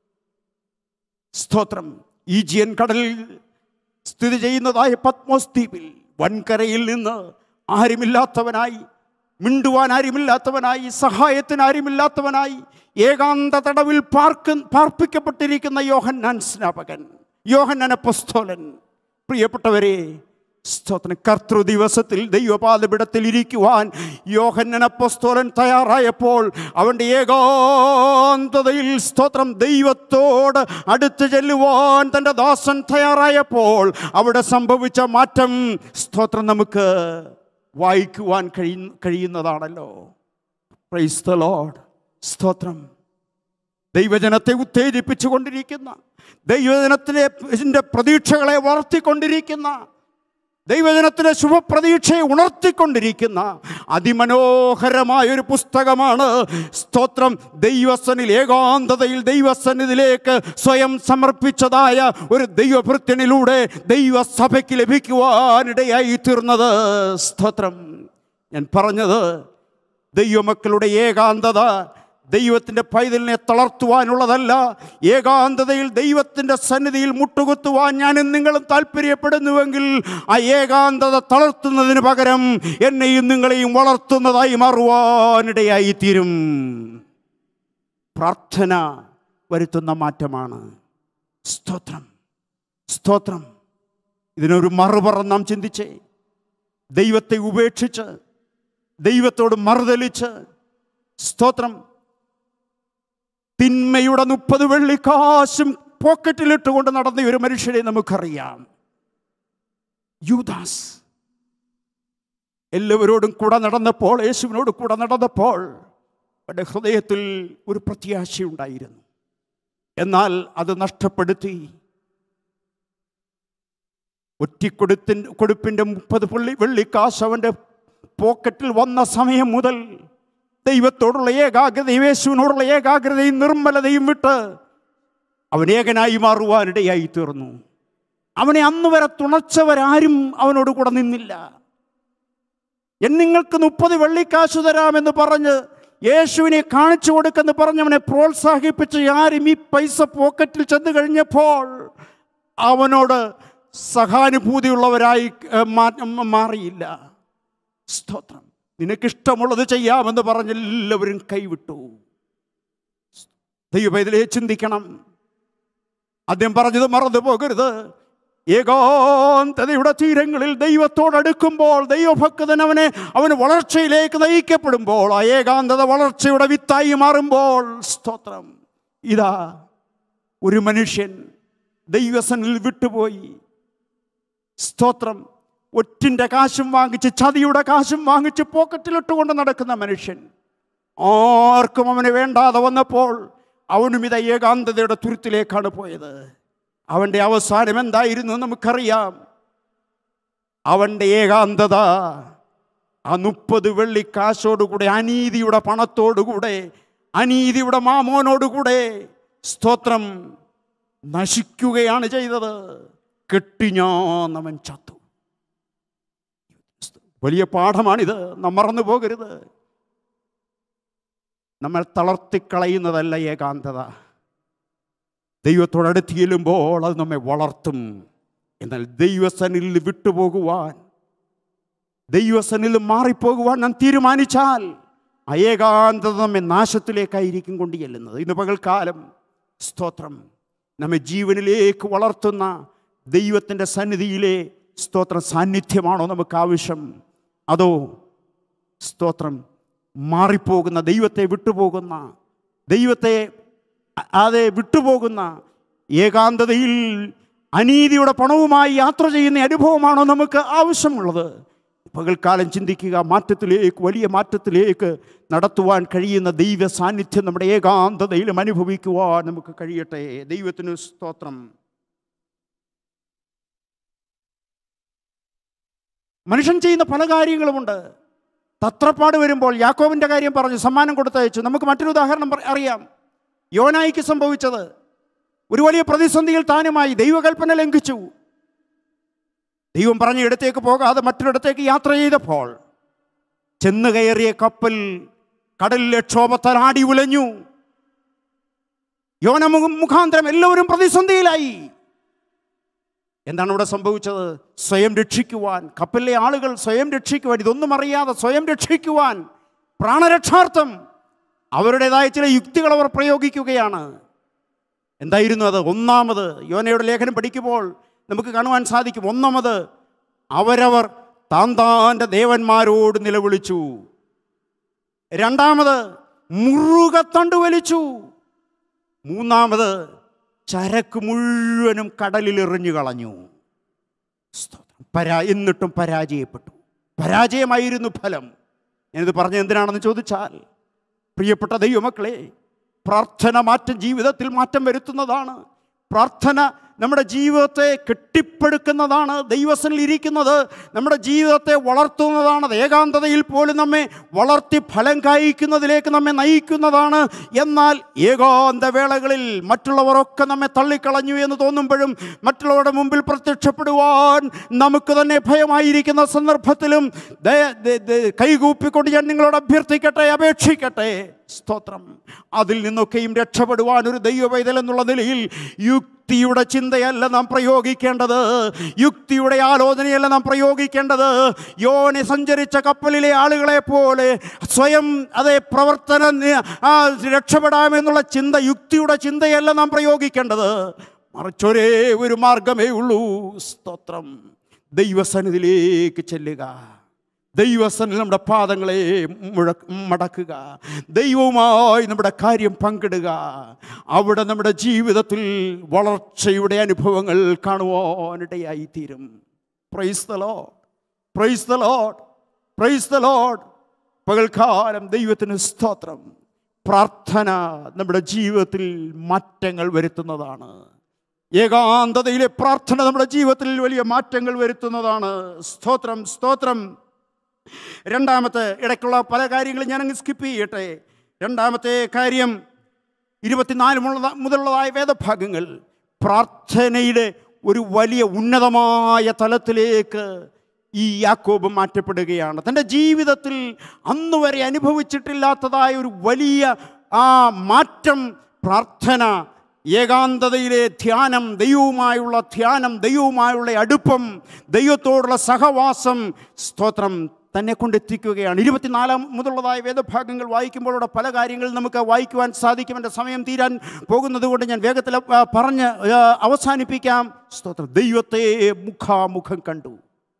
സ്തോത്രം ഈജിയൻ കടലിൽ സ്ഥിതി ചെയ്യുന്നതായ പത്മോസ് ദ്വീപിൽ വൻകരയിൽ നിന്ന് ആരുമില്ലാത്തവനായി മിണ്ടുവാൻ ആരുമില്ലാത്തവനായി സഹായത്തിന് ആരുമില്ലാത്തവനായി ഏകാന്ത തടവിൽ പാർക്ക് പാർപ്പിക്കപ്പെട്ടിരിക്കുന്ന യോഹന്നാൻ സ്നാപകൻ യോഹന്നാൻ അപ്പസ്തോലൻ പ്രിയപ്പെട്ടവരെ സ്തോത്രം കർത്തൃ ദിവസത്തിൽ ദൈവപാദപിടത്തിൽ ഇരിക്കുവാൻ യോഹന്നൻ അപ്പസ്തോലൻ തയ്യാറായപ്പോൾ അവൻ്റെ ഏകാന്തതയിൽ സ്തോത്രം ദൈവത്തോട് അടുത്ത് ചെല്ലുവാൻ തൻ്റെ ദാസൻ തയ്യാറായപ്പോൾ അവിടെ സംഭവിച്ച മാറ്റം സ്തോത്രം നമുക്ക് വായിക്കുവാൻ കഴിയ കഴിയുന്നതാണല്ലോ പ്രൈസ് ദ ലോഡ് സ്തോത്രം ദൈവജനത്തെ ഉത്തേജിപ്പിച്ചുകൊണ്ടിരിക്കുന്ന ദൈവജനത്തിലെ ഇതിൻ്റെ പ്രതീക്ഷകളെ വളർത്തിക്കൊണ്ടിരിക്കുന്ന ദൈവജനത്തിലെ ശുഭപ്രതീക്ഷയെ ഉണർത്തിക്കൊണ്ടിരിക്കുന്ന അതിമനോഹരമായ ഒരു പുസ്തകമാണ് സ്തോത്രം ദൈവസനിൽ ഏകാന്തതയിൽ ദൈവസന്നിധിയിലേക്ക് സ്വയം സമർപ്പിച്ചതായ ഒരു ദൈവഭൃത്യനിലൂടെ ദൈവസഭയ്ക്ക് ലഭിക്കുവാനിടയായി തീർന്നത് സ്തോത്രം ഞാൻ പറഞ്ഞത് ദൈവമക്കളുടെ ഏകാന്തത ദൈവത്തിൻ്റെ പൈതലിനെ തളർത്തുവാനുള്ളതല്ല ഏകാന്തതയിൽ ദൈവത്തിൻ്റെ സന്നിധിയിൽ മുട്ടുകുത്തുവാൻ ഞാനും നിങ്ങളും താല്പര്യപ്പെടുന്നുവെങ്കിൽ ആ ഏകാന്തത തളർത്തുന്നതിന് പകരം എന്നെയും നിങ്ങളെയും വളർത്തുന്നതായി മാറുവാനിടയായി തീരും പ്രാർത്ഥന വരുത്തുന്ന മാറ്റമാണ് സ്തോത്രം സ്തോത്രം ഇതിനൊരു മറുപറ നാം ചിന്തിച്ചേ ദൈവത്തെ ഉപേക്ഷിച്ച് ദൈവത്തോട് മറുതലിച്ച് സ്തോത്രം തിന്മയുടെ മുപ്പത് വെള്ളിക്കാശും പോക്കറ്റിലിട്ടുകൊണ്ട് നടന്ന ഒരു മനുഷ്യനെ നമുക്കറിയാം യൂദാസ് എല്ലാവരോടും കൂടെ നടന്നപ്പോൾ യേശുവിനോട് കൂടെ നടന്നപ്പോൾ അവൻ്റെ ഹൃദയത്തിൽ ഒരു പ്രത്യാശയുണ്ടായിരുന്നു എന്നാൽ അത് നഷ്ടപ്പെടുത്തി ഒറ്റിക്കൊടുത്തിൻ കൊടുപ്പിൻ്റെ മുപ്പത് പുള്ളി വെള്ളിക്കാശ് അവൻ്റെ പോക്കറ്റിൽ വന്ന സമയം മുതൽ ദൈവത്തോടുള്ള ഏകാഗ്രതയും യേശുവിനോടുള്ള ഏകാഗ്രതയും നിർമ്മലതയും വിട്ട് അവൻ ഏകനായി മാറുവാനിടയായി തീർന്നു അവനെ അന്ന് വരെ തുണച്ചവരാരും അവനോട് കൂടെ നിന്നില്ല എൻ നിങ്ങൾക്ക് മുപ്പത് വെള്ളിക്കാശു തരാമെന്ന് പറഞ്ഞ് യേശുവിനെ കാണിച്ചു കൊടുക്കെന്ന് പറഞ്ഞ് അവനെ പ്രോത്സാഹിപ്പിച്ച് ആരും ഈ പൈസ പോക്കറ്റിൽ ചെന്ന് കഴിഞ്ഞപ്പോൾ അവനോട് സഹാനുഭൂതിയുള്ളവരായി ഏഹ്, മാ- മാറിയില്ല സ്തോത്രം നിനക്കിഷ്ടമുള്ളത് ചെയ്യാമെന്ന് പറഞ്ഞ് എല്ലാവരും കൈവിട്ടു ദൈവവേദനയെ ചിന്തിക്കണം അദ്ദേഹം പറഞ്ഞത് മറന്നു പോകരുത് ഏകാന്തതയുടെ തീരങ്ങളിൽ ദൈവത്തോടടുക്കുമ്പോൾ ദൈവഭക്തൻ അവനെ അവന് വളർച്ചയിലേക്ക് നയിക്കപ്പെടുമ്പോൾ ആ ഏകാന്തത വളർച്ചയുടെ വിത്തായി മാറുമ്പോൾ സ്തോത്രം ഇതാ ഒരു മനുഷ്യൻ ദൈവസനിൽ വിട്ടുപോയി സ്തോത്രം ഒറ്റിൻ്റെ കാശും വാങ്ങിച്ച് ചതിയുടെ കാശും വാങ്ങിച്ച് പോക്കറ്റിലിട്ടുകൊണ്ട് നടക്കുന്ന മനുഷ്യൻ ആർക്കും അവന് വേണ്ടാതെ വന്നപ്പോൾ അവനും ഇത് ഏകാന്തതയുടെ തുരുത്തിലേക്കാണ് പോയത് അവൻ്റെ അവസാനം എന്തായിരുന്നു എന്ന് നമുക്കറിയാം അവൻ്റെ ഏകാന്തത ആ മുപ്പത് വെള്ളിക്കാശോടുകൂടെ അനീതിയുടെ പണത്തോടുകൂടെ അനീതിയുടെ മാമോനോടുകൂടെ സ്തോത്രം നശിക്കുകയാണ് ചെയ്തത് കെട്ടിഞ്ഞാന്നവൻ ചത്തു വലിയ പാഠമാണിത് നാം മറന്നു പോകരുത് നമ്മൾ തളർത്തിക്കളയുന്നതല്ല ഏകാന്തത ദൈവത്തോടടുത്ത് ചെല്ലുമ്പോൾ അത് നമ്മെ വളർത്തും എന്നാൽ ദൈവസനിൽ വിട്ടുപോകുവാൻ ദൈവസനിൽ മാറിപ്പോകുവാൻ നാം തീരുമാനിച്ചാൽ ആ ഏകാന്തത നമ്മെ നാശത്തിലേക്കായിരിക്കും കൊണ്ട് ചെല്ലുന്നത് ഇന്ന് പകൽക്കാലം സ്തോത്രം നമ്മെ ജീവനിലേക്ക് വളർത്തുന്ന ദൈവത്തിൻ്റെ സന്നിധിയിലെ സ്തോത്ര സാന്നിധ്യമാണോ നമുക്ക് ആവശ്യം അതോ സ്തോത്രം മാറിപ്പോകുന്ന ദൈവത്തെ വിട്ടുപോകുന്ന ദൈവത്തെ അ- അതെ വിട്ടുപോകുന്ന ഏകാന്തതയിൽ അനീതിയുടെ പണവുമായി യാത്ര ചെയ്യുന്ന അനുഭവമാണോ നമുക്ക് ആവശ്യമുള്ളത് പകൽക്കാലം ചിന്തിക്കുക മാറ്റത്തിലേക്ക് വലിയ മാറ്റത്തിലേക്ക് നടത്തുവാൻ കഴിയുന്ന ദൈവ സാന്നിധ്യം നമ്മുടെ ഏകാന്തതയിലും അനുഭവിക്കുവാൻ നമുക്ക് കഴിയട്ടെ ദൈവത്തിന് സ്തോത്രം മനുഷ്യൻ ചെയ്യുന്ന പല കാര്യങ്ങളുമുണ്ട് തത്രപ്പാട് വരുമ്പോൾ യാക്കോബിൻ്റെ കാര്യം പറഞ്ഞു സമ്മാനം കൊടുത്തയച്ചു നമുക്ക് മറ്റൊരു ഉദാഹരണം പറ- അറിയാം യോനായിക്ക് സംഭവിച്ചത് ഒരു വലിയ പ്രതിസന്ധിയിൽ താനുമായി ദൈവകൽപ്പന ലംഘിച്ചു ദൈവം പറഞ്ഞ ഇടത്തേക്ക് പോകാതെ മറ്റൊരിടത്തേക്ക് യാത്ര ചെയ്തപ്പോൾ ചെന്ന് കയറിയ കപ്പൽ കടലിലെ ക്ഷോഭത്താൽ ആടി ഉലഞ്ഞു യോന മുഖ- മുഖാന്തരം എല്ലാവരും പ്രതിസന്ധിയിലായി എന്താണ് ഇവിടെ സംഭവിച്ചത് സ്വയം രക്ഷിക്കുവാൻ കപ്പലിലെ ആളുകൾ സ്വയം രക്ഷിക്കുവാൻ ഇതൊന്നും അറിയാതെ സ്വയം രക്ഷിക്കുവാൻ പ്രാണരക്ഷാർത്ഥം അവരുടേതായ ചില യുക്തികൾ അവർ പ്രയോഗിക്കുകയാണ് എന്തായിരുന്നു അത് ഒന്നാമത് യോനയുടെ ലേഖനം പഠിക്കുമ്പോൾ നമുക്ക് കാണുവാൻ സാധിക്കും ഒന്നാമത് അവരവർ താൻ താൻ്റെ ദേവന്മാരോട് നിലവിളിച്ചു രണ്ടാമത് മുറുകെ തണ്ടു വലിച്ചു മൂന്നാമത് ചരക്ക് മുഴുവനും കടലിൽ എറിഞ്ഞു കളഞ്ഞു സ്തോത്രം. പരാ എന്നിട്ടും പരാജയപ്പെട്ടു പരാജയമായിരുന്നു ഫലം ഞാനിത് പറഞ്ഞത് എന്തിനാണെന്ന് ചോദിച്ചാൽ പ്രിയപ്പെട്ട ദൈവമക്കളെ പ്രാർത്ഥന മാറ്റം ജീവിതത്തിൽ മാറ്റം വരുത്തുന്നതാണ് പ്രാർത്ഥന നമ്മുടെ ജീവിതത്തെ കെട്ടിപ്പടുക്കുന്നതാണ് ദൈവസനിൽ ഇരിക്കുന്നത് നമ്മുടെ ജീവിതത്തെ വളർത്തുന്നതാണ് അത് ഏകാന്തതയിൽ പോലും നമ്മെ വളർത്തി ഫലം കായ്ക്കുന്നതിലേക്ക് നമ്മെ നയിക്കുന്നതാണ് എന്നാൽ ഏകാന്ത വേളകളിൽ മറ്റുള്ളവരൊക്കെ നമ്മെ തള്ളിക്കളഞ്ഞു എന്ന് തോന്നുമ്പോഴും മറ്റുള്ളവരുടെ മുമ്പിൽ പ്രത്യക്ഷപ്പെടുവാൻ നമുക്ക് തന്നെ ഭയമായിരിക്കുന്ന സന്ദർഭത്തിലും ദയ- ദ- ദ- കൈകൂപ്പിക്കൊണ്ട് ഞാൻ നിങ്ങളോട് അഭ്യർത്ഥിക്കട്ടെ അപേക്ഷിക്കട്ടെ സ്തോത്രം അതിൽ നിന്നൊക്കെയും രക്ഷപ്പെടുവാൻ ഒരു ദൈവവൈതൽ എന്നുള്ള നിലയിൽ യുക്തിയുടെ ചിന്തയല്ല നാം പ്രയോഗിക്കേണ്ടത് യുക്തിയുടെ ആലോചനയല്ല നാം പ്രയോഗിക്കേണ്ടത് യോനെ സഞ്ചരിച്ച കപ്പലിലെ ആളുകളെ പോലെ സ്വയം അതേ പ്രവർത്തന നി- ആ, രക്ഷപ്പെടാമെന്നുള്ള ചിന്ത യുക്തിയുടെ ചിന്തയല്ല നാം പ്രയോഗിക്കേണ്ടത് മറിച്ചൊരേ ഒരു മാർഗമേ ഉള്ളൂ സ്തോത്രം ദൈവസന്നിധിയിലേക്ക് ചെല്ലുക ദൈവസനിൽ നമ്മുടെ പാദങ്ങളെ മുഴ മടക്കുക ദൈവവുമായി നമ്മുടെ കാര്യം പങ്കിടുക അവിടെ നമ്മുടെ ജീവിതത്തിൽ വളർച്ചയുടെ അനുഭവങ്ങൾ കാണുവാനിടയായി തീരും praise the lord praise the lord praise the lord പകൽക്കാലം ദൈവത്തിന് സ്തോത്രം പ്രാർത്ഥന നമ്മുടെ ജീവിതത്തിൽ മാറ്റങ്ങൾ വരുത്തുന്നതാണ് ഏകാന്തതയിലെ പ്രാർത്ഥന നമ്മുടെ ജീവിതത്തിൽ വലിയ മാറ്റങ്ങൾ വരുത്തുന്നതാണ് സ്തോത്രം സ്തോത്രം രണ്ടാമത്തെ ഇടയ്ക്കുള്ള പല കാര്യങ്ങളും ഞാനങ്ങ് സ്കിപ്പ് ചെയ്യട്ടെ രണ്ടാമത്തെ കാര്യം ഇരുപത്തിനാല് മുള്ള- മുതലുള്ളതായ വേദഭാഗങ്ങൾ പ്രാർത്ഥനയുടെ ഒരു വലിയ ഉന്നതമായ തലത്തിലേക്ക് ഈ യാക്കോബ് മാറ്റപ്പെടുകയാണ് തൻ്റെ ജീവിതത്തിൽ അന്ന് വരെ അനുഭവിച്ചിട്ടില്ലാത്തതായ ഒരു വലിയ ആ മാറ്റം പ്രാർത്ഥന ഏകാന്തതയിലെ ധ്യാനം ദൈവവുമായുള്ള ധ്യാനം ദൈവവുമായുള്ള അടുപ്പം ദൈവത്തോടുള്ള സഹവാസം സ്തോത്രം തന്നെ കൊണ്ടെത്തിക്കുകയാണ് ഇരുപത്തിനാലാം മുതലുള്ളതായ വേദഭാഗങ്ങൾ വായിക്കുമ്പോൾ അവിടെ പല കാര്യങ്ങളും നമുക്ക് വായിക്കുവാൻ സാധിക്കും എൻ്റെ സമയം തീരാൻ പോകുന്നത് കൊണ്ട് ഞാൻ വേഗത്തിൽ ആ, പറഞ്ഞ് ആ, അവസാനിപ്പിക്കാം സ്തോത്രം ദൈവത്തെ മുഖാമുഖം കണ്ടു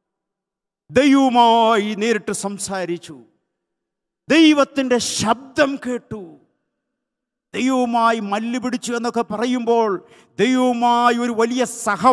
ദൈവവുമായി നേരിട്ട് സംസാരിച്ചു ദൈവത്തിൻ്റെ ശബ്ദം കേട്ടു ദൈവവുമായി മല്ല് പിടിച്ചു എന്നൊക്കെ പറയുമ്പോൾ ദൈവവുമായി ഒരു വലിയ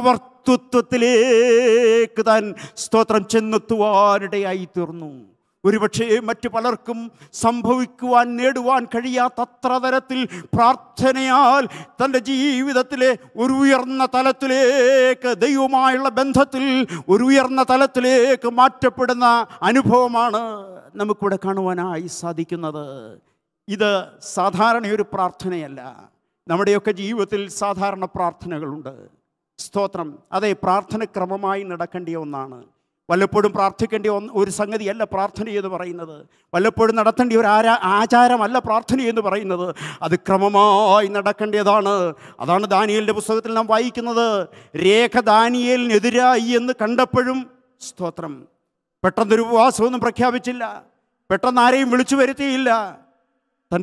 സഹവർത്തിത്വത്തിലേക്ക് താൻ സ്തോത്രം ചെന്നെത്തുവാനിടയായി തീർന്നു ഒരുപക്ഷേ മറ്റു പലർക്കും സംഭവിക്കുവാൻ നേടുവാൻ കഴിയാത്തത്ര തരത്തിൽ പ്രാർത്ഥനയാൽ തൻ്റെ ജീവിതത്തിലെ ഒരു ഉയർന്ന തലത്തിലേക്ക് ദൈവവുമായുള്ള ബന്ധത്തിൽ ഒരു ഉയർന്ന തലത്തിലേക്ക് മാറ്റപ്പെടുന്ന അനുഭവമാണ് നമുക്കിവിടെ കാണുവാനായി സാധിക്കുന്നത് ഇത് സാധാരണ ഒരു പ്രാർത്ഥനയല്ല നമ്മുടെയൊക്കെ ജീവിതത്തിൽ സാധാരണ പ്രാർത്ഥനകളുണ്ട് സ്തോത്രം അതെ പ്രാർത്ഥന ക്രമമായി നടക്കേണ്ടിയ ഒന്നാണ് വല്ലപ്പോഴും പ്രാർത്ഥിക്കേണ്ട ഒന്ന് ഒരു സംഗതിയല്ല പ്രാർത്ഥന എന്ന് പറയുന്നത് വല്ലപ്പോഴും നടത്തേണ്ട ഒരു ആരാ ആചാരമല്ല പ്രാർത്ഥന എന്ന് പറയുന്നത് അത് ക്രമമായി നടക്കേണ്ടതാണ് അതാണ് ദാനിയലിൻ്റെ പുസ്തകത്തിൽ നാം വായിക്കുന്നത് രേഖ ദാനിയലിനെതിരായി എന്ന് കണ്ടപ്പോഴും സ്തോത്രം പെട്ടെന്നൊരു ഉപവാസമൊന്നും പ്രഖ്യാപിച്ചില്ല പെട്ടെന്ന് ആരെയും വിളിച്ചു വരുത്തിയില്ല തൻ്റെ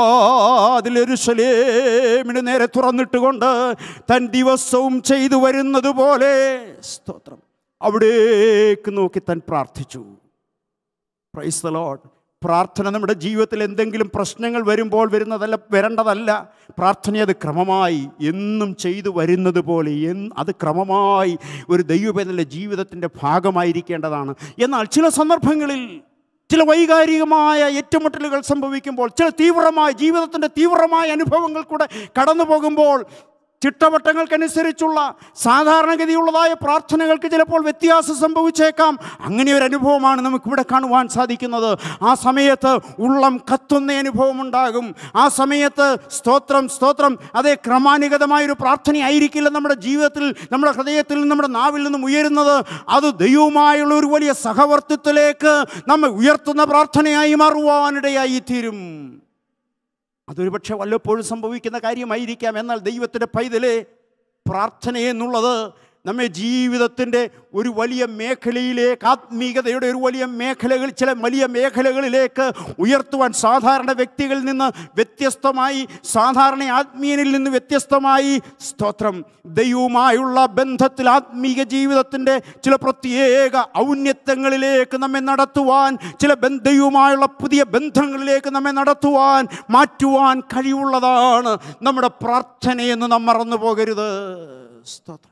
കിളിവാതിലെരുശലേമിന് നേരെ തുറന്നിട്ടുകൊണ്ട് താൻ ദിവസവും ചെയ്തു വരുന്നത് പോലെ സ്തോത്രം അവിടേക്ക് നോക്കി താൻ പ്രാർത്ഥിച്ചു പ്രൈസ് ദ ലോഡ് പ്രാർത്ഥന നമ്മുടെ ജീവിതത്തിൽ എന്തെങ്കിലും പ്രശ്നങ്ങൾ വരുമ്പോൾ വരുന്നതല്ല വരേണ്ടതല്ല പ്രാർത്ഥന അത് ക്രമമായി എന്നും ചെയ്തു വരുന്നത് പോലെ എന്ന് അത് ക്രമമായി ഒരു ദൈവവേദനയുടെ ജീവിതത്തിൻ്റെ ഭാഗമായിരിക്കേണ്ടതാണ് എന്നാൽ ചില സന്ദർഭങ്ങളിൽ ചില വൈകാരികമായ ഏറ്റുമുട്ടലുകൾ സംഭവിക്കുമ്പോൾ ചില തീവ്രമായ ജീവിതത്തിൻ്റെ തീവ്രമായ അനുഭവങ്ങൾ കൂടെ കടന്നു പോകുമ്പോൾ ചിട്ടവട്ടങ്ങൾക്കനുസരിച്ചുള്ള സാധാരണഗതിയുള്ളതായ പ്രാർത്ഥനകൾക്ക് ചിലപ്പോൾ വ്യത്യാസം സംഭവിച്ചേക്കാം അങ്ങനെ ഒരു അനുഭവമാണ് നമുക്കിവിടെ കാണുവാൻ സാധിക്കുന്നത് ആ സമയത്ത് ഉള്ളം കത്തുന്ന അനുഭവം ഉണ്ടാകും ആ സമയത്ത് സ്തോത്രം സ്തോത്രം അതേ ക്രമാനുഗതമായൊരു പ്രാർത്ഥനയായിരിക്കില്ല നമ്മുടെ ജീവിതത്തിൽ നമ്മുടെ ഹൃദയത്തിൽ നിന്നും നമ്മുടെ നാവിൽ നിന്നും ഉയരുന്നത് അത് ദൈവവുമായുള്ള ഒരു വലിയ സഹവർത്തിത്വത്തിലേക്ക് നമ്മെ ഉയർത്തുന്ന പ്രാർത്ഥനയായി മാറുവാനിടയായി തീരും അതൊരു പക്ഷെ വല്ലപ്പോഴും സംഭവിക്കുന്ന കാര്യമായിരിക്കാം എന്നാൽ ദൈവത്തിൻ്റെ പൈതലെ പ്രാർത്ഥന എന്നുള്ളത് നമ്മെ ജീവിതത്തിൻ്റെ ഒരു വലിയ മേഖലയിലേക്ക് ആത്മീകതയുടെ ഒരു വലിയ മേഖലകൾ ചില വലിയ മേഖലകളിലേക്ക് ഉയർത്തുവാൻ സാധാരണ വ്യക്തികളിൽ നിന്ന് വ്യത്യസ്തമായി സാധാരണ ആത്മീയനിൽ നിന്ന് വ്യത്യസ്തമായി സ്തോത്രം ദൈവവുമായുള്ള ബന്ധത്തിൽ ആത്മീക ജീവിതത്തിൻ്റെ ചില പ്രത്യേക ഔന്നത്യങ്ങളിലേക്ക് നമ്മെ നടത്തുവാൻ ചില ബന്ധ- ദൈവവുമായുള്ള പുതിയ ബന്ധങ്ങളിലേക്ക് നമ്മെ നടത്തുവാൻ മാറ്റുവാൻ കഴിവുള്ളതാണ് നമ്മുടെ പ്രാർത്ഥനയെന്ന് നാം മറന്നു പോകരുത് സ്തോത്രം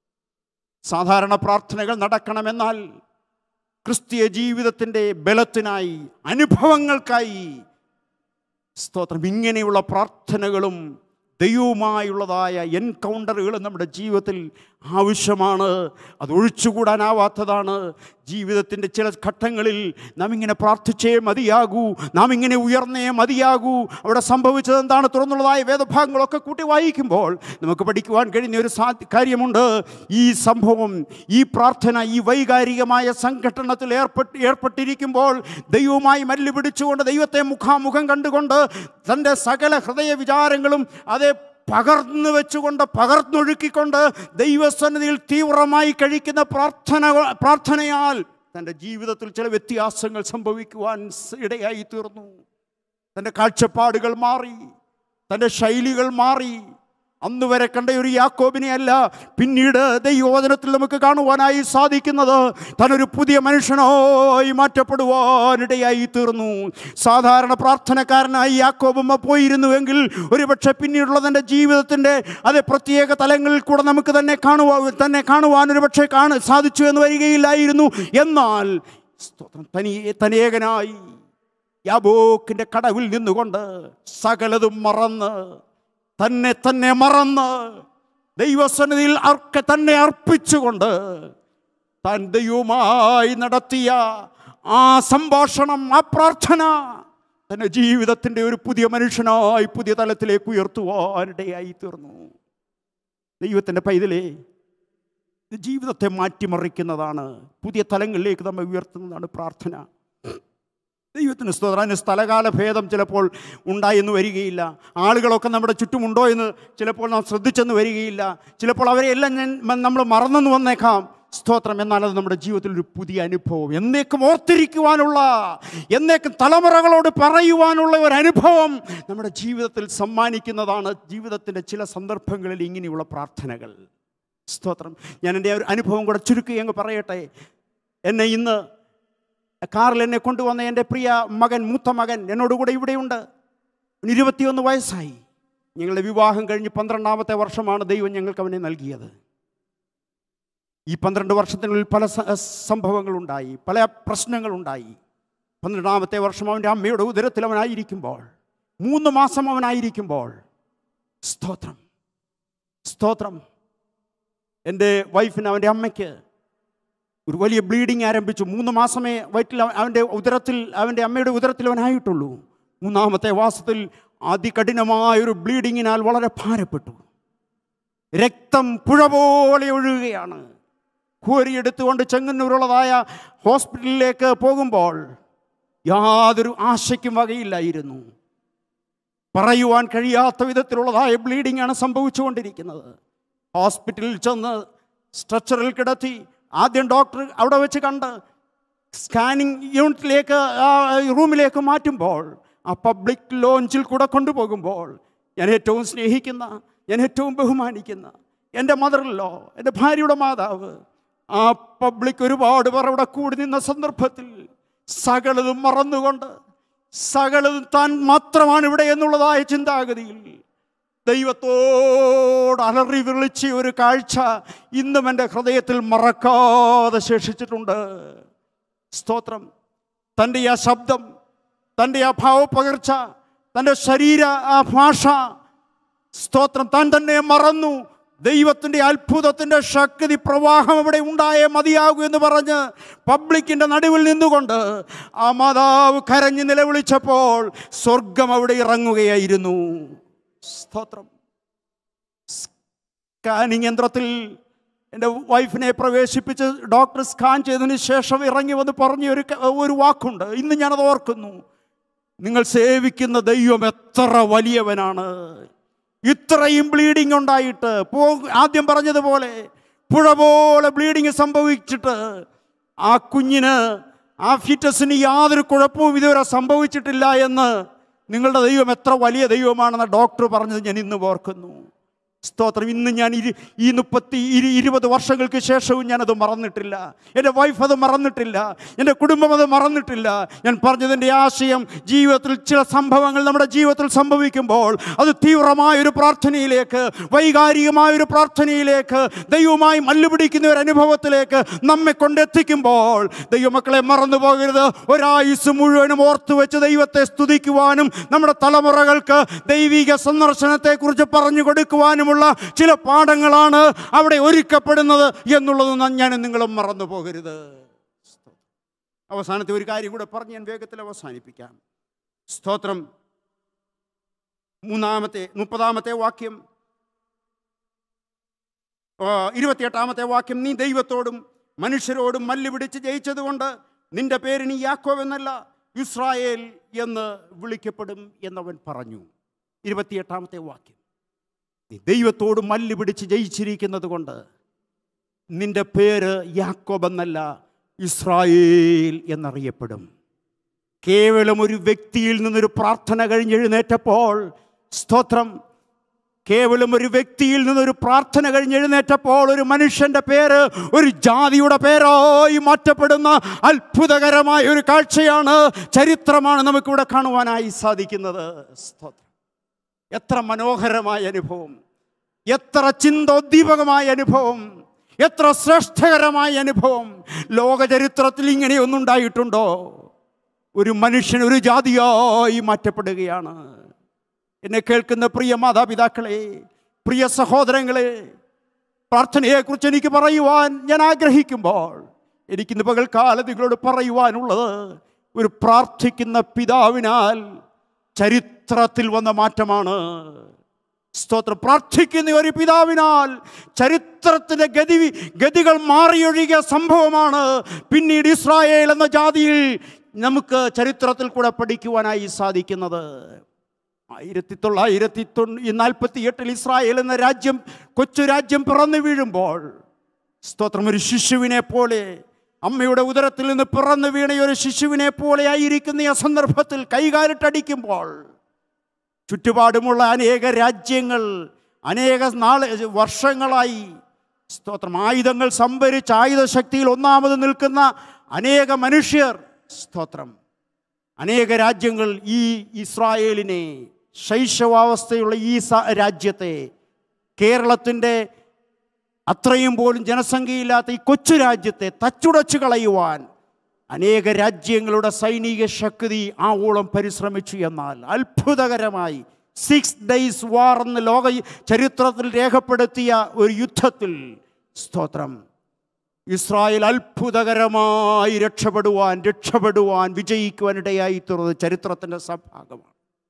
സാധാരണ പ്രാർത്ഥനകൾ നടക്കണമെന്നാൽ ക്രിസ്തീയ ജീവിതത്തിൻ്റെ ബലത്തിനായി അനുഭവങ്ങൾക്കായി സ്തോത്രം ഇങ്ങനെയുള്ള പ്രാർത്ഥനകളും ദൈവവുമായുള്ളതായ എൻകൗണ്ടറുകൾ നമ്മുടെ ജീവിതത്തിൽ ആവശ്യമാണ് അത് ഒഴിച്ചുകൂടാനാവാത്തതാണ് ജീവിതത്തിൻ്റെ ചില ഘട്ടങ്ങളിൽ നാം ഇങ്ങനെ പ്രാർത്ഥിച്ചേ മതിയാകൂ നാം ഇങ്ങനെ ഉയർന്നേ മതിയാകൂ അവിടെ സംഭവിച്ചത് എന്താണ് തുറന്നുള്ളതായ വേദഭാഗങ്ങളൊക്കെ കൂട്ടി വായിക്കുമ്പോൾ നമുക്ക് പഠിക്കുവാൻ കഴിയുന്ന ഒരു സാ കാര്യമുണ്ട് ഈ സംഭവം ഈ പ്രാർത്ഥന ഈ വൈകാരികമായ സംഘട്ടനത്തിൽ ഏർപ്പെട്ട് ഏർപ്പെട്ടിരിക്കുമ്പോൾ ദൈവവുമായി മല്ല് പിടിച്ചുകൊണ്ട് ദൈവത്തെ മുഖാമുഖം കണ്ടുകൊണ്ട് തൻ്റെ സകല ഹൃദയ വിചാരങ്ങളും അതേ പകർന്നു വെച്ചുകൊണ്ട് പകർന്നൊഴുക്കിക്കൊണ്ട് ദൈവസന്നിധിയിൽ തീവ്രമായി കഴിക്കുന്ന പ്രാർത്ഥന പ്രാർത്ഥനയാൽ തൻ്റെ ജീവിതത്തിൽ ചില വ്യത്യാസങ്ങൾ സംഭവിക്കുവാൻ സ് ഇടയായി തീർന്നു തൻ്റെ കാഴ്ചപ്പാടുകൾ മാറി തൻ്റെ ശൈലികൾ മാറി അന്ന് വരെ കണ്ട ഒരു യാക്കോബിനെ അല്ല പിന്നീട് ദൈവവചനത്തിൽ നമുക്ക് കാണുവാനായി സാധിക്കുന്നത് തന്നൊരു പുതിയ മനുഷ്യനായി മാറ്റപ്പെടുവാനിടയായി തീർന്നു സാധാരണ പ്രാർത്ഥനക്കാരനായി യാക്കോബമ്മ പോയിരുന്നുവെങ്കിൽ ഒരുപക്ഷെ പിന്നീടുള്ള തൻ്റെ ജീവിതത്തിൻ്റെ അത് പ്രത്യേക തലങ്ങളിൽ കൂടെ നമുക്ക് തന്നെ കാണുവാൻ തന്നെ കാണുവാൻ ഒരുപക്ഷെ കാണ സാധിച്ചു എന്ന് വരികയില്ലായിരുന്നു എന്നാൽ സ്തോത്രം തനി തനേകനായി യാബോക്കിൻ്റെ കടവിൽ നിന്നുകൊണ്ട് സകലതും മറന്ന് തന്നെ തന്നെ മറന്ന് ദൈവസന്നിധിയിൽ അർക്ക തന്നെ അർപ്പിച്ചുകൊണ്ട് താൻ ദൈവവുമായി നടത്തിയ ആ സംഭാഷണം ആ പ്രാർത്ഥന തൻ്റെ ജീവിതത്തിൻ്റെ ഒരു പുതിയ മനുഷ്യനായി പുതിയ തലത്തിലേക്ക് ഉയർത്തുവാനിടയായി തീർന്നു ദൈവത്തിൻ്റെ പൈതലേ ഇത് ജീവിതത്തെ മാറ്റിമറിക്കുന്നതാണ് പുതിയ തലങ്ങളിലേക്ക് നമ്മെ ഉയർത്തുന്നതാണ് പ്രാർത്ഥന ദൈവത്തിന് സ്തോത്രം അതിന് സ്ഥലകാല ഭേദം ചിലപ്പോൾ ഉണ്ടായെന്ന് വരികയില്ല ആളുകളൊക്കെ നമ്മുടെ ചുറ്റുമുണ്ടോ എന്ന് ചിലപ്പോൾ നാം ശ്രദ്ധിച്ചെന്ന് വരികയില്ല ചിലപ്പോൾ അവരെല്ലാം ഞാൻ നമ്മൾ മറന്നെന്ന് വന്നേക്കാം സ്തോത്രം എന്നാൽ അത് നമ്മുടെ ജീവിതത്തിൽ ഒരു പുതിയ അനുഭവം എന്നേക്കും ഓർത്തിരിക്കുവാനുള്ള എന്നേക്കും തലമുറകളോട് പറയുവാനുള്ള ഒരു അനുഭവം നമ്മുടെ ജീവിതത്തിൽ സമ്മാനിക്കുന്നതാണ് ജീവിതത്തിൻ്റെ ചില സന്ദർഭങ്ങളിൽ ഇങ്ങനെയുള്ള പ്രാർത്ഥനകൾ സ്തോത്രം ഞാൻ എൻ്റെ ഒരു അനുഭവം കൂടെ ചുരുക്കി അങ്ങ് പറയട്ടെ എന്നെ ഇന്ന് കാറിൽ എന്നെ കൊണ്ടുവന്ന എൻ്റെ പ്രിയ മകൻ മൂത്ത മകൻ എന്നോടുകൂടെ ഇവിടെയുണ്ട് അവന് ഇരുപത്തിയൊന്ന് വയസ്സായി ഞങ്ങളുടെ വിവാഹം കഴിഞ്ഞ് പന്ത്രണ്ടാമത്തെ വർഷമാണ് ദൈവം ഞങ്ങൾക്ക് അവനെ നൽകിയത് ഈ പന്ത്രണ്ട് വർഷത്തിനുള്ളിൽ പല സ- സംഭവങ്ങളുണ്ടായി പല പ്രശ്നങ്ങളുണ്ടായി പന്ത്രണ്ടാമത്തെ വർഷം അവൻ്റെ അമ്മയുടെ ഉദരത്തിൽ അവനായിരിക്കുമ്പോൾ മൂന്ന് മാസം അവനായിരിക്കുമ്പോൾ സ്തോത്രം സ്തോത്രം എൻ്റെ വൈഫിന് അവൻ്റെ അമ്മയ്ക്ക് ഒരു വലിയ ബ്ലീഡിങ് ആരംഭിച്ചു മൂന്ന് മാസമേ വയറ്റിൽ അവ- അവൻ്റെ ഉദരത്തിൽ അവൻ്റെ അമ്മയുടെ ഉദരത്തിൽ അവനായിട്ടുള്ളൂ മൂന്നാമത്തെ മാസത്തിൽ അതികഠിനമായ ഒരു ബ്ലീഡിങ്ങിനാൽ വളരെ ഭാരപ്പെട്ടു രക്തം പുഴ പോലെ ഒഴുകുകയാണ് കോരിയെടുത്തുകൊണ്ട് ചെങ്ങന്നൂരുള്ളതായ ഹോസ്പിറ്റലിലേക്ക് പോകുമ്പോൾ യാതൊരു ആശയ്ക്കും വകയില്ലായിരുന്നു പറയുവാൻ കഴിയാത്ത വിധത്തിലുള്ളതായ ബ്ലീഡിംഗ് ആണ് സംഭവിച്ചുകൊണ്ടിരിക്കുന്നത് ഹോസ്പിറ്റലിൽ ചെന്ന് സ്ട്രെച്ചറിൽ കിടത്തി ആദ്യം ഡോക്ടർ അവിടെ വെച്ച് കണ്ട് സ്കാനിങ് യൂണിറ്റിലേക്ക് ആ റൂമിലേക്ക് മാറ്റുമ്പോൾ ആ പബ്ലിക് ലോഞ്ചിൽ കൂടെ കൊണ്ടുപോകുമ്പോൾ ഞാൻ ഏറ്റവും സ്നേഹിക്കുന്ന ഞാൻ ഏറ്റവും ബഹുമാനിക്കുന്ന എൻ്റെ മദറിലോ എൻ്റെ ഭാര്യയുടെ മാതാവ് ആ പബ്ലിക് ഒരുപാട് പേർ അവിടെ കൂടി നിന്ന സന്ദർഭത്തിൽ സകലതും മറന്നുകൊണ്ട് സകലതും താൻ മാത്രമാണ് ഇവിടെ എന്നുള്ളതായ ചിന്താഗതിയിൽ ദൈവത്തോട് അലറി വിളിച്ച ഒരു കാഴ്ച ഇന്നും എൻ്റെ ഹൃദയത്തിൽ മറക്കാതെ ശേഷിച്ചിട്ടുണ്ട് സ്തോത്രം തൻ്റെ ആ ശബ്ദം തൻ്റെ ആ ഭാവപ്പകർച്ച തൻ്റെ ശരീര ആ ഭാഷ സ്തോത്രം താൻ തന്നെ മറന്നു ദൈവത്തിൻ്റെ അത്ഭുതത്തിൻ്റെ ശക്തി പ്രവാഹം ഇവിടെ ഉണ്ടായേ മതിയാകൂ എന്ന് പറഞ്ഞ് പബ്ലിക്കിൻ്റെ നടുവിൽ നിന്നുകൊണ്ട് ആ മാതാവ് കരഞ്ഞ് നിലവിളിച്ചപ്പോൾ സ്വർഗം അവിടെ ഇറങ്ങുകയായിരുന്നു സ്തോത്രം സ്കാനിങ് യന്ത്രത്തിൽ എൻ്റെ വൈഫിനെ പ്രവേശിപ്പിച്ച് ഡോക്ടർ സ്കാൻ ചെയ്തതിന് ശേഷം ഇറങ്ങി വന്ന് പറഞ്ഞ ഒരു ക- ഒരു വാക്കുണ്ട് ഇന്ന് ഞാനത് ഓർക്കുന്നു നിങ്ങൾ സേവിക്കുന്ന ദൈവം എത്ര വലിയവനാണ് ഇത്രയും ബ്ലീഡിംഗ് ഉണ്ടായിട്ട് പോ ആദ്യം പറഞ്ഞതുപോലെ പുഴ പോലെ ബ്ലീഡിങ് സംഭവിച്ചിട്ട് ആ കുഞ്ഞിന് ആ ഫിറ്റസിന് യാതൊരു കുഴപ്പവും ഇതുവരെ സംഭവിച്ചിട്ടില്ല എന്ന് നിങ്ങളുടെ ദൈവം എത്ര വലിയ ദൈവമാണെന്ന് ഡോക്ടർ പറഞ്ഞത് ഞാൻ ഇന്ന് ഓർക്കുന്നു സ്തോത്രം ഇന്ന് ഞാൻ ഇരു ഈ മുപ്പത്തി ഇരു ഇരുപത് വർഷങ്ങൾക്ക് ശേഷവും ഞാനത് മറന്നിട്ടില്ല എൻ്റെ വൈഫ് അത് മറന്നിട്ടില്ല എൻ്റെ കുടുംബം അത് മറന്നിട്ടില്ല ഞാൻ പറഞ്ഞതിൻ്റെ ആശയം ജീവിതത്തിൽ ചില സംഭവങ്ങൾ നമ്മുടെ ജീവിതത്തിൽ സംഭവിക്കുമ്പോൾ അത് തീവ്രമായൊരു പ്രാർത്ഥനയിലേക്ക് വൈകാരികമായൊരു പ്രാർത്ഥനയിലേക്ക് ദൈവവുമായി മല്ലുപിടിക്കുന്ന ഒരു അനുഭവത്തിലേക്ക് നമ്മെ കൊണ്ടെത്തിക്കുമ്പോൾ ദൈവമക്കളെ മറന്നു പോകരുത് ഒരായുസ് മുഴുവനും ഓർത്തു വെച്ച് ദൈവത്തെ സ്തുതിക്കുവാനും നമ്മുടെ തലമുറകൾക്ക് ദൈവിക സന്ദർശനത്തെക്കുറിച്ച് പറഞ്ഞു കൊടുക്കുവാനുമുള്ള ചില പാഠങ്ങളാണ് അവിടെ ഒരുക്കപ്പെടുന്നത് എന്നുള്ളതൊന്നും ഞാൻ നിങ്ങളും മറന്നു പോകരുത് അവസാനത്തെ ഒരു കാര്യം കൂടെ പറഞ്ഞ് ഞാൻ വേഗത്തിൽ അവസാനിപ്പിക്കാം സ്തോത്രം മൂന്നാമത്തെ മുപ്പതാമത്തെ വാക്യം ആ, ഇരുപത്തിയെട്ടാമത്തെ വാക്യം നീ ദൈവത്തോടും മനുഷ്യരോടും മല്ലുപിടിച്ച് ജയിച്ചതുകൊണ്ട് നിന്റെ പേരിനി യാക്കോവ് എന്നല്ല ഇസ്രായേൽ എന്ന് വിളിക്കപ്പെടും എന്നവൻ പറഞ്ഞു ഇരുപത്തിയെട്ടാമത്തെ വാക്യം നീ ദൈവത്തോട് മല്ലുപിടിച്ച് ജയിച്ചിരിക്കുന്നത് കൊണ്ട് നിന്റെ പേര് യാക്കോബ് എന്നല്ല ഇസ്രായേൽ എന്നറിയപ്പെടും കേവലം ഒരു വ്യക്തിയിൽ നിന്നൊരു പ്രാർത്ഥന കഴിഞ്ഞെഴുന്നേറ്റപ്പോൾ സ്തോത്രം കേവലം ഒരു വ്യക്തിയിൽ നിന്നൊരു പ്രാർത്ഥന കഴിഞ്ഞെഴുന്നേറ്റപ്പോൾ ഒരു മനുഷ്യന്റെ പേര് ഒരു ജാതിയുടെ പേരായി മാറ്റപ്പെടുന്ന അത്ഭുതകരമായ ഒരു കാഴ്ചയാണ് ചരിത്രമാണ് നമുക്കിവിടെ കാണുവാനായി സാധിക്കുന്നത് സ്തോത്രം എത്ര മനോഹരമായ അനുഭവം എത്ര ചിന്തോദ്ദീപകമായ അനുഭവം എത്ര ശ്രേഷ്ഠകരമായ അനുഭവം ലോകചരിത്രത്തിൽ ഇങ്ങനെയൊന്നും ഉണ്ടായിട്ടുണ്ടോ ഒരു മനുഷ്യൻ ഒരു ജാതിയായി മാറ്റപ്പെടുകയാണ് എന്നെ കേൾക്കുന്ന പ്രിയ മാതാപിതാക്കളെ പ്രിയ സഹോദരങ്ങളെ പ്രാർത്ഥനയെക്കുറിച്ച് എനിക്ക് പറയുവാൻ ഞാൻ ആഗ്രഹിക്കുമ്പോൾ എനിക്കിന്ന് പകൽക്കാലം നിങ്ങളോട് പറയുവാനുള്ളത് ഒരു പ്രാർത്ഥിക്കുന്ന പിതാവിനാൽ ചരിത്രത്തിൽ വന്ന മാറ്റമാണ് സ്തോത്രം പ്രാർത്ഥിക്കുന്ന ഒരു പിതാവിനാൽ ചരിത്രത്തിൻ്റെ ഗതി ഗതികൾ മാറിയൊഴുകിയ സംഭവമാണ് പിന്നീട് ഇസ്രായേൽ എന്ന ജാതിയിൽ നമുക്ക് ചരിത്രത്തിൽ കൂടെ പഠിക്കുവാനായി സാധിക്കുന്നത് ആയിരത്തി തൊള്ളായിരത്തി തൊണ്ണൂ നാൽപ്പത്തി എട്ടിൽ ഇസ്രായേൽ എന്ന രാജ്യം കൊച്ചു രാജ്യം പിറന്നു വീഴുമ്പോൾ സ്തോത്രം ഒരു ശിശുവിനെ പോലെ അമ്മയുടെ ഉദരത്തിൽ നിന്ന് പിറന്നു വീണ ഒരു ശിശുവിനെ പോലെ ആയിരിക്കുന്ന ഈ സന്ദർഭത്തിൽ കൈകാലിട്ടടിക്കുമ്പോൾ ചുറ്റുപാടുമുള്ള അനേക രാജ്യങ്ങൾ അനേക നാളെ വർഷങ്ങളായി സ്തോത്രം ആയുധങ്ങൾ സംഭരിച്ച് ആയുധശക്തിയിൽ ഒന്നാമത് നിൽക്കുന്ന അനേക മനുഷ്യർ സ്തോത്രം അനേക രാജ്യങ്ങൾ ഈ ഇസ്രായേലിനെ ശൈശവാവസ്ഥയുള്ള ഈ സ- രാജ്യത്തെ കേരളത്തിൻ്റെ അത്രയും പോലും ജനസംഖ്യയില്ലാത്ത ഈ കൊച്ചു രാജ്യത്തെ തച്ചുടച്ചു കളയുവാൻ അനേക രാജ്യങ്ങളുടെ സൈനിക ശക്തി ആവോളം പരിശ്രമിച്ചു എന്നാൽ അത്ഭുതകരമായി സിക്സ് ഡേയ്സ് വാർ എന്ന് ലോക ചരിത്രത്തിൽ രേഖപ്പെടുത്തിയ ഒരു യുദ്ധത്തിൽ സ്തോത്രം ഇസ്രായേൽ അത്ഭുതകരമായി രക്ഷപ്പെടുവാൻ രക്ഷപ്പെടുവാൻ വിജയിക്കുവാൻ ഇടയായി തീർന്നത് ചരിത്രത്തിൻ്റെ സഭാഗമാണ്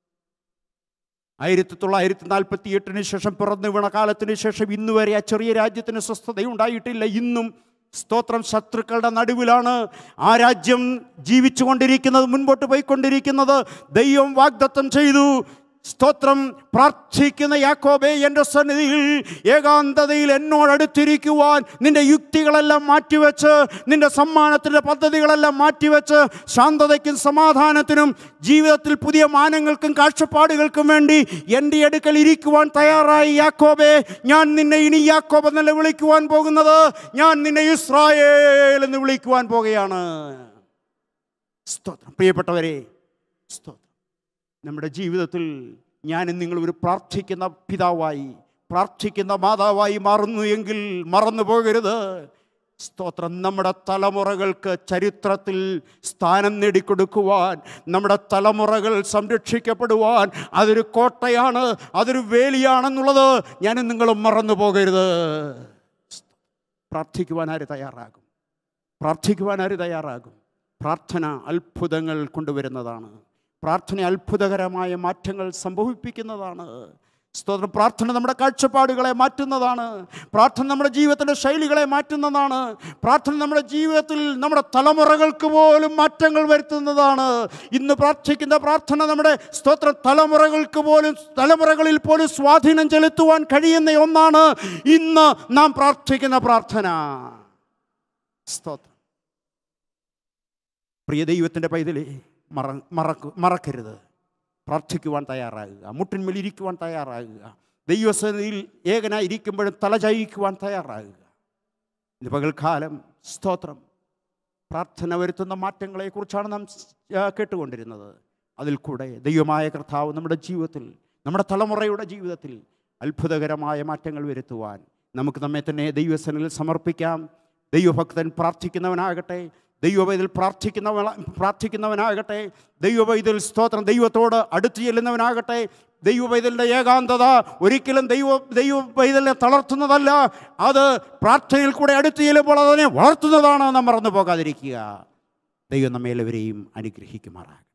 ആയിരത്തി തൊള്ളായിരത്തി നാൽപ്പത്തി എട്ടിന് ശേഷം പിറന്നു വീണ കാലത്തിന് ശേഷം ഇന്ന് വരെ ആ ചെറിയ രാജ്യത്തിന് സ്വസ്ഥതയുണ്ടായിട്ടില്ല ഇന്നും സ്തോത്രം ശത്രുക്കളുടെ നടുവിലാണ് ആ രാജ്യം ജീവിച്ചുകൊണ്ടിരിക്കുന്നത് മുൻപോട്ട് പോയിക്കൊണ്ടിരിക്കുന്നത് ദൈവം വാഗ്ദത്തം ചെയ്തു സ്തോത്രം പ്രാർത്ഥിക്കുന്ന യാക്കോബെ എൻ്റെ സന്നിധിയിൽ ഏകാന്തതയിൽ എന്നോടടുത്തിരിക്കുവാൻ നിന്റെ യുക്തികളെല്ലാം മാറ്റിവെച്ച് നിന്റെ സമ്മാനത്തിൻ്റെ പദ്ധതികളെല്ലാം മാറ്റിവെച്ച് ശാന്തതയ്ക്കും സമാധാനത്തിനും ജീവിതത്തിൽ പുതിയ മാനങ്ങൾക്കും കാഴ്ചപ്പാടുകൾക്കും വേണ്ടി എൻ്റെ അടുക്കൽ ഇരിക്കുവാൻ തയ്യാറായി യാക്കോബെ ഞാൻ നിന്നെ ഇനി യാക്കോബ് എന്നല്ല വിളിക്കുവാൻ പോകുന്നത് ഞാൻ നിന്നെ ഇസ്രായേൽ എന്ന് വിളിക്കുവാൻ പോകുകയാണ് സ്തോത്രം പ്രിയപ്പെട്ടവരെ സ്തോത്രം നമ്മുടെ ജീവിതത്തിൽ ഞാനും നിങ്ങൾ ഒരു പ്രാർത്ഥിക്കുന്ന പിതാവായി പ്രാർത്ഥിക്കുന്ന മാതാവായി മാറുന്നു എങ്കിൽ മറന്നു പോകരുത് സ്തോത്രം നമ്മുടെ തലമുറകൾക്ക് ചരിത്രത്തിൽ സ്ഥാനം നേടിക്കൊടുക്കുവാൻ നമ്മുടെ തലമുറകൾ സംരക്ഷിക്കപ്പെടുവാൻ അതൊരു കോട്ടയാണ് അതൊരു വേലിയാണെന്നുള്ളത് ഞാനും നിങ്ങളും മറന്നു പോകരുത് പ്രാർത്ഥിക്കുവാൻ ആര് തയ്യാറാകും പ്രാർത്ഥിക്കുവാൻ ആര് തയ്യാറാകും പ്രാർത്ഥന അത്ഭുതങ്ങൾ കൊണ്ടുവരുന്നതാണ് പ്രാർത്ഥന അത്ഭുതകരമായ മാറ്റങ്ങൾ സംഭവിപ്പിക്കുന്നതാണ് സ്തോത്രം പ്രാർത്ഥന നമ്മുടെ കാഴ്ചപ്പാടുകളെ മാറ്റുന്നതാണ് പ്രാർത്ഥന നമ്മുടെ ജീവിതത്തിൻ്റെ ശൈലികളെ മാറ്റുന്നതാണ് പ്രാർത്ഥന നമ്മുടെ ജീവിതത്തിൽ നമ്മുടെ തലമുറകൾക്ക് പോലും മാറ്റങ്ങൾ വരുത്തുന്നതാണ് ഇന്ന് പ്രാർത്ഥിക്കുന്ന പ്രാർത്ഥന നമ്മുടെ സ്തോത്ര തലമുറകൾക്ക് പോലും തലമുറകളിൽ പോലും സ്വാധീനം ചെലുത്തുവാൻ കഴിയുന്ന ഒന്നാണ് ഇന്ന് നാം പ്രാർത്ഥിക്കുന്ന പ്രാർത്ഥന സ്തോത്രം പ്രിയ ദൈവത്തിൻ്റെ പൈതലേ മറ മറക്കു മറക്കരുത് പ്രാർത്ഥിക്കുവാൻ തയ്യാറാകുക മുട്ടിന്മേൽ ഇരിക്കുവാൻ തയ്യാറാകുക ദൈവസന്നിധിയിൽ ഏകനായിരിക്കുമ്പോഴും തലചായിക്കുവാൻ തയ്യാറാകുക ഇത് പകൽക്കാലം സ്തോത്രം പ്രാർത്ഥന വരുത്തുന്ന മാറ്റങ്ങളെക്കുറിച്ചാണ് നാം സ്- ആ, കേട്ടുകൊണ്ടിരുന്നത് അതിൽ കൂടെ ദൈവമായ കർത്താവ് നമ്മുടെ ജീവിതത്തിൽ നമ്മുടെ തലമുറയുടെ ജീവിതത്തിൽ അത്ഭുതകരമായ മാറ്റങ്ങൾ വരുത്തുവാൻ നമുക്ക് നമ്മെ തന്നെ ദൈവസനിൽ സമർപ്പിക്കാം ദൈവഭക്തൻ പ്രാർത്ഥിക്കുന്നവനാകട്ടെ ദൈവവൈതിൽ പ്രാർത്ഥിക്കുന്നവ പ്രാർത്ഥിക്കുന്നവനാകട്ടെ ദൈവവൈതിൽ സ്തോത്രം ദൈവത്തോട് അടുത്ത് ചെല്ലുന്നവനാകട്ടെ ദൈവവൈതലിൻ്റെ ഏകാന്തത ഒരിക്കലും ദൈവ ദൈവ പൈതലിനെ തളർത്തുന്നതല്ല അത് പ്രാർത്ഥനയിൽ കൂടെ അടുത്ത് ചെല്ലുമ്പോൾ അതിനെ വളർത്തുന്നതാണ് നാം മറന്നു പോകാതിരിക്കുക ദൈവം നമ്മെ എല്ലാവരെയും അനുഗ്രഹിക്കുമാറാകട്ടെ